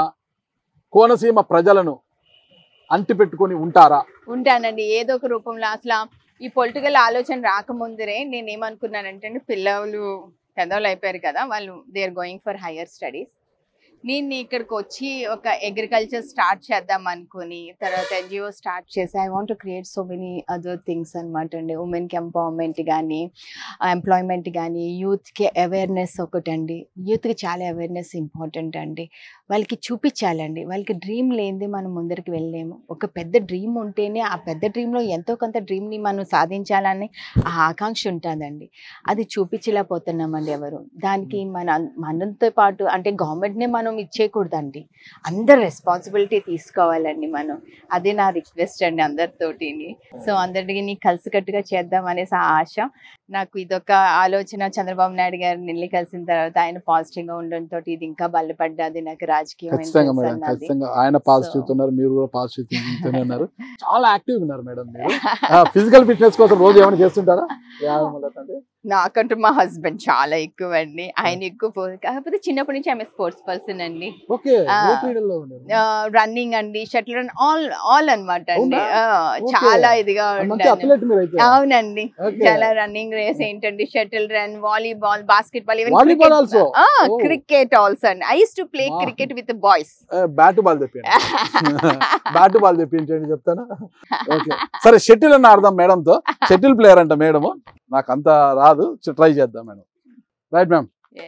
కోనసీమ ప్రజలను అంటిపెట్టుకొని ఉంటారా ఉంటానండి ఏదో ఒక రూపంలో అసలు ఈ పొలిటికల్ ఆలోచన రాకముందరే నేను ఏమనుకున్నానంటే పిల్లలు పెద్దవాళ్ళు అయిపోయారు కదా వాళ్ళు they are going for higher studies నేను ఇక్కడికి వచ్చి ఒక అగ్రికల్చర్ స్టార్ట్ చేద్దాం అనుకుని తర్వాత ఎన్జిఓ స్టార్ట్ చేసి I want create so many other things అనమాట అండి ఉమెన్కి ఎంపవర్మెంట్ కానీ ఎంప్లాయ్మెంట్ కానీ యూత్కి అవేర్నెస్ ఒకటండి యూత్కి చాలా అవేర్నెస్ ఇంపార్టెంట్ అండి వాళ్ళకి చూపించాలండి వాళ్ళకి డ్రీమ్ లేనిది మనం ముందరికి వెళ్ళలేము ఒక పెద్ద డ్రీమ్ ఉంటేనే ఆ పెద్ద డ్రీమ్లో ఎంతో కొంత డ్రీమ్ని మనం సాధించాలని ఆ ఆకాంక్ష ఉంటుందండి అది చూపించలేకపోతున్నామండి ఎవరు దానికి మన మనంతో పాటు అంటే గవర్నమెంట్నే మనం ఇచ్చేయకూడదండి అందరు రెస్పాన్సిబిలిటీ తీసుకోవాలండి మనం అదే నా రిక్వెస్ట్ అండి అందరితోటిని సో అందరినీ కలిసికట్టుగా చేద్దాం అనేసి ఆ ఆశ నాకు ఇదొక ఆలోచన చంద్రబాబు నాయుడు గారిని వెళ్ళి కలిసిన తర్వాత ఆయన పాజిటివ్ గా ఉండడంతో ఇది ఇంకా బలపడ్డది నాకు రాజకీయం ఖచ్చితంగా మేడం అన్నది. ఖచ్చితంగా ఆయన పాజిటివ్ So- ఉన్నారు మీరు కూడా పాజిటివ్ థింకింగ్ ఉన్నారు చాలా యాక్టివ్ ఉన్నారు మేడం మీరు ఫిజికల్ ఫిట్నెస్ కోసం రోజు ఏమైనా చేస్తుంటారా వ్యాయామం అలాంటివి? నాకంటూ మా హస్బెండ్ చాలా ఎక్కువ అండి ఆయన ఎక్కువ పో- కాకపోతే చిన్నప్పటి నుంచి ఆమె స్పోర్ట్స్ పర్సన్ అండి ఓకే ఆ. ఏ క్రీడల్లో ఉన్నారు రన్నింగ్ అండి షటిల్ రన్ ఆల్ ఆల్ అన్నమాట అండి అవునా? ఆ, Okay. చాలా ఇదిగా మంచి ఉంటాను అథ్లెట్ మీరు అయితే అవునండి Okay. చాలా రన్నింగ్ రేస్ ఏంటండి shuttle run volleyball basketball Volleyball also? Oh. Cricket also అండి I to play Wow. Cricket with boys bat ball తెప్పించండి బ్యాట్ బాల్ తెప్పించండి చెప్తానా ఓకే సరే షటిల్ అని ఆడదాం మేడం తో షటిల్ ప్లేయర్ అంట మేడం నాకు అంత రాదు ట్రై చేద్దాం madam right ma'am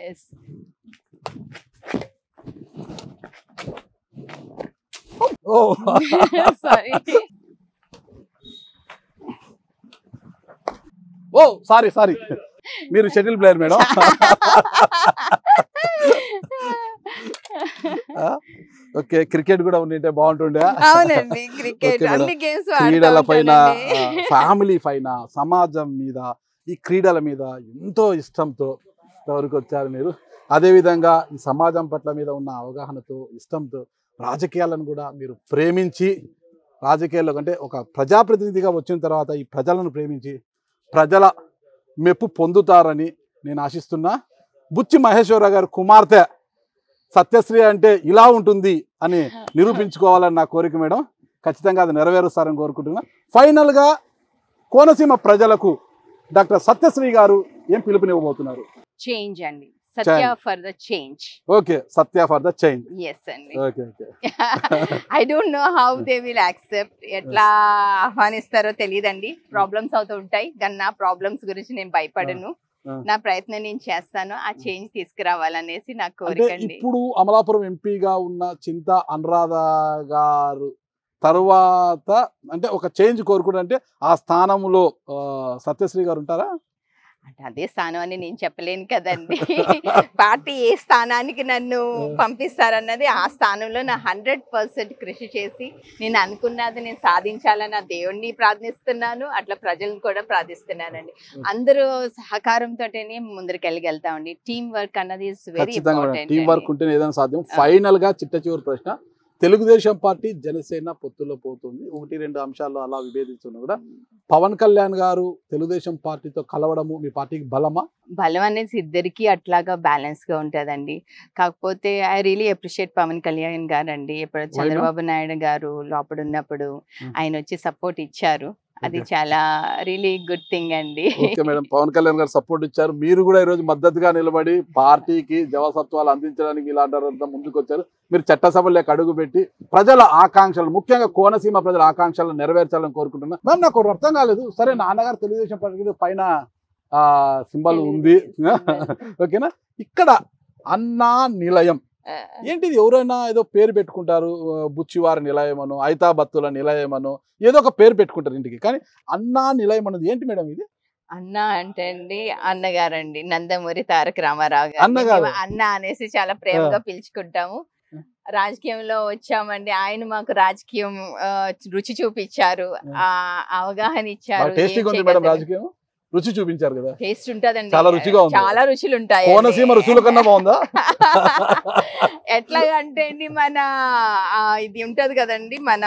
oh sorry oh sorry sorry మీరు shuttle player madam okay cricket కూడా ఉండింటే బాగుంటుండే అవునండి క్రికెట్ Okay, madam. అన్ని గేమ్స్ క్రీడల పైన ఫ్యామిలీ పైన సమాజం మీద ఈ క్రీడల మీద ఎంతో ఇష్టంతో ఇంతవరకు వచ్చారు మీరు అదేవిధంగా ఈ సమాజం పట్ల మీద ఉన్న అవగాహనతో ఇష్టంతో రాజకీయాలను కూడా మీరు ప్రేమించి రాజకీయాల్లో అంటే ఒక ప్రజాప్రతినిధిగా వచ్చిన తర్వాత ఈ ప్రజలను ప్రేమించి ప్రజల మెప్పు పొందుతారని నేను ఆశిస్తున్నా బుచ్చి మహేశ్వరరావు గారి కుమార్తె సత్యశ్రీ అంటే ఇలా ఉంటుంది అని నిరూపించుకోవాలని నా కోరిక మేడం ఖచ్చితంగా అది నెరవేరుస్తారని కోరుకుంటున్నా ఫైనల్గా కోనసీమ ప్రజలకు డాక్టర్ సత్యశ్రీ గారు ఏం పిలుపునివ్వబోతున్నారు చేంజ్ అండి Satya for the change okay Satya for the change yes అండి okay okay I don't know how they will accept ఎట్లా ఆహ్వానిస్తారో తెలియదండి ప్రాబ్లమ్స్ అవుతూ ఉంటాయి కానీ నా ప్రాబ్లమ్స్ గురించి నేను భయపడను ఆ. నా ప్రయత్నం నేను చేస్తాను ఆ చేంజ్ తీసుకురావాలనేసి నా అంటే కోరిక అండి ఇప్పుడు అమలాపురం ఎంపీగా ఉన్న చింత అనురాధ గారు తరువాత అంటే ఒక చేంజ్ కోరుకుంటే ఆ స్థానంలో ఆ, సత్యశ్రీ గారు ఉంటారా అంటే అదే స్థానం అని నేను చెప్పలేను కదండి పార్టీ ఏ స్థానానికి నన్ను పంపిస్తారన్నది ఆ స్థానంలో నా హండ్రెడ్ పర్సెంట్ కృషి చేసి నేను అనుకున్నది నేను సాధించాలని ఆ దేవుణ్ణి ప్రార్థిస్తున్నాను అట్లా ప్రజలను కూడా ప్రార్థిస్తున్నానండి అందరూ సహకారంతోనే ముందరికి వెళ్ళగలుగుతామండి టీం వర్క్ అన్నది ఇస్ వెరీ ఖచ్చితంగా ఇంపార్టెంట్ టీం వర్క్ ఉంటేనే ఏదైనా సాధ్యం ఫైనల్ గా చిట్ట చివరి ప్రశ్న తెలుగుదేశం పార్టీ జనసేన పొత్తులో పోతుంది ఒకటి రెండు అంశాల్లో అలా విభేదిస్తున్నా కూడా పవన్ కళ్యాణ్ గారు తెలుగుదేశం పార్టీతో కలవడము మీ పార్టీకి బలమా బలం అనేది ఇద్దరికి అట్లాగా బ్యాలెన్స్ గా ఉంటదండి కాకపోతే I really appreciate Pawan Kalyan గారు అండి ఇప్పుడు చంద్రబాబు నాయుడు గారు లోపల ఉన్నప్పుడు Hmm. ఆయన వచ్చి సపోర్ట్ ఇచ్చారు అది Okay. చాలా రియలీ గుడ్ థింగ్ అండి ఓకే మేడం పవన్ కళ్యాణ్ గారు సపోర్ట్ ఇచ్చారు మీరు కూడా ఈ రోజు మద్దతుగా నిలబడి పార్టీకి జవసత్వాలు అందించడానికి ఇలాంటి వారంతా ముందుకు వచ్చారు మీరు చట్టసభలోకి అడుగు పెట్టి ప్రజల ఆకాంక్షలు ముఖ్యంగా కోనసీమ ప్రజల ఆకాంక్షలను నెరవేర్చాలని కోరుకుంటున్నా మ్యామ్ నాకు ఒకటి అర్థం కాలేదు సరే నాన్నగారు తెలుగుదేశం పార్టీ పైన ఆ సింబల్ ఉంది ఓకేనా ఇక్కడ అన్నా నిలయం ఏంటిది ఎవరైనా ఏదో పేరు పెట్టుకుంటారు ఆ, బుచ్చివారి నిలయమను ఐతాబత్తుల నిలయమను ఏదో ఒక పేరు పెట్టుకుంటారు ఇంటికి కానీ అన్నా నిలయం అన్నది ఏంటి మేడం ఇది అన్న అంటే అండి అన్నగారండి నందమూరి తారక రామారావు గారు అన్నగారు. మేము అన్న అనేసి చాలా ప్రేమగా పిలుచుకుంటాము రాజకీయంలో వచ్చామండి ఆయన మాకు రాజకీయం ఆ, రుచి చూపించారు ఆ అవగాహన ఇచ్చారు టేస్టీగా ఉంది మేడం రాజకీయం రుచి చూపించారు కదా టేస్ట్ ఉంటదండి చాలా రుచిగా ఉంది. చాలా రుచులు ఉంటాయి కోనసీమ రుచుల కన్నా బాగుందా ఎట్లాగా అంటే అండి మన ఆ, ఇది ఉంటది కదండి మన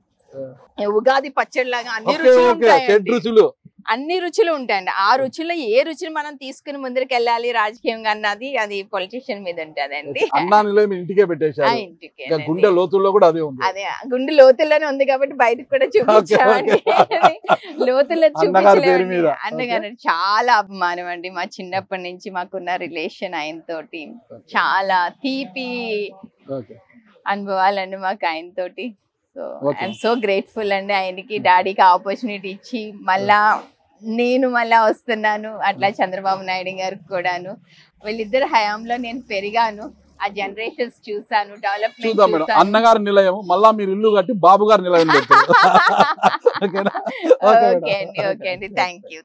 ఉగాది పచ్చడి లాగా అన్ని ఓకే రుచులు ఓకే షెడ్ ఉంటాయండి రుచులు అన్ని రుచులు ఉంటాయండి ఆ రుచుల్లో ఏ రుచిని మనం తీసుకుని ముందరికి వెళ్ళాలి రాజకీయంగా అన్నది అది పొలిటీషియన్ మీద ఉంటదండి అన్నా నిలయం ఇంటికే ఆ పెట్టేశారు ఇంటికి ఇంకా గుండె లోతుల్లో కూడా అదే ఉంది అదే గుండె లోతుల్లోనే ఉంది కాబట్టి బయటకు కూడా చూపించామండి లోతుల్లో అన్నగారి పేరు మీద. చూపించలేమండి అన్నగారు చాలా అభిమానం అండి మా చిన్నప్పటి నుంచి మాకున్న రిలేషన్ ఆయనతోటి చాలా తీపి ఓకే అనుభవాలండి మాకు ఆయనతోటి so Okay. I'm so grateful అండి ఆయనకి డాడీకి ఆపర్చునిటీ ఇచ్చి మళ్ళా నేను మళ్ళా వస్తున్నాను అట్లా చంద్రబాబు నాయుడు గారికి కూడాను వీళ్ళిద్దరు హయాంలో నేను పెరిగాను ఆ జనరేషన్స్ చూసాను చూద్దాం మేడం డెవలప్మెంట్ అన్నగారి నిలయం మళ్ళా మీరు ఇల్లు కట్టి బాబు గారి నిలయం పెడతారు ఓకేనా ఓకే ఓకే మేడం. అండి ఓకే అండి థ్యాంక్ యూ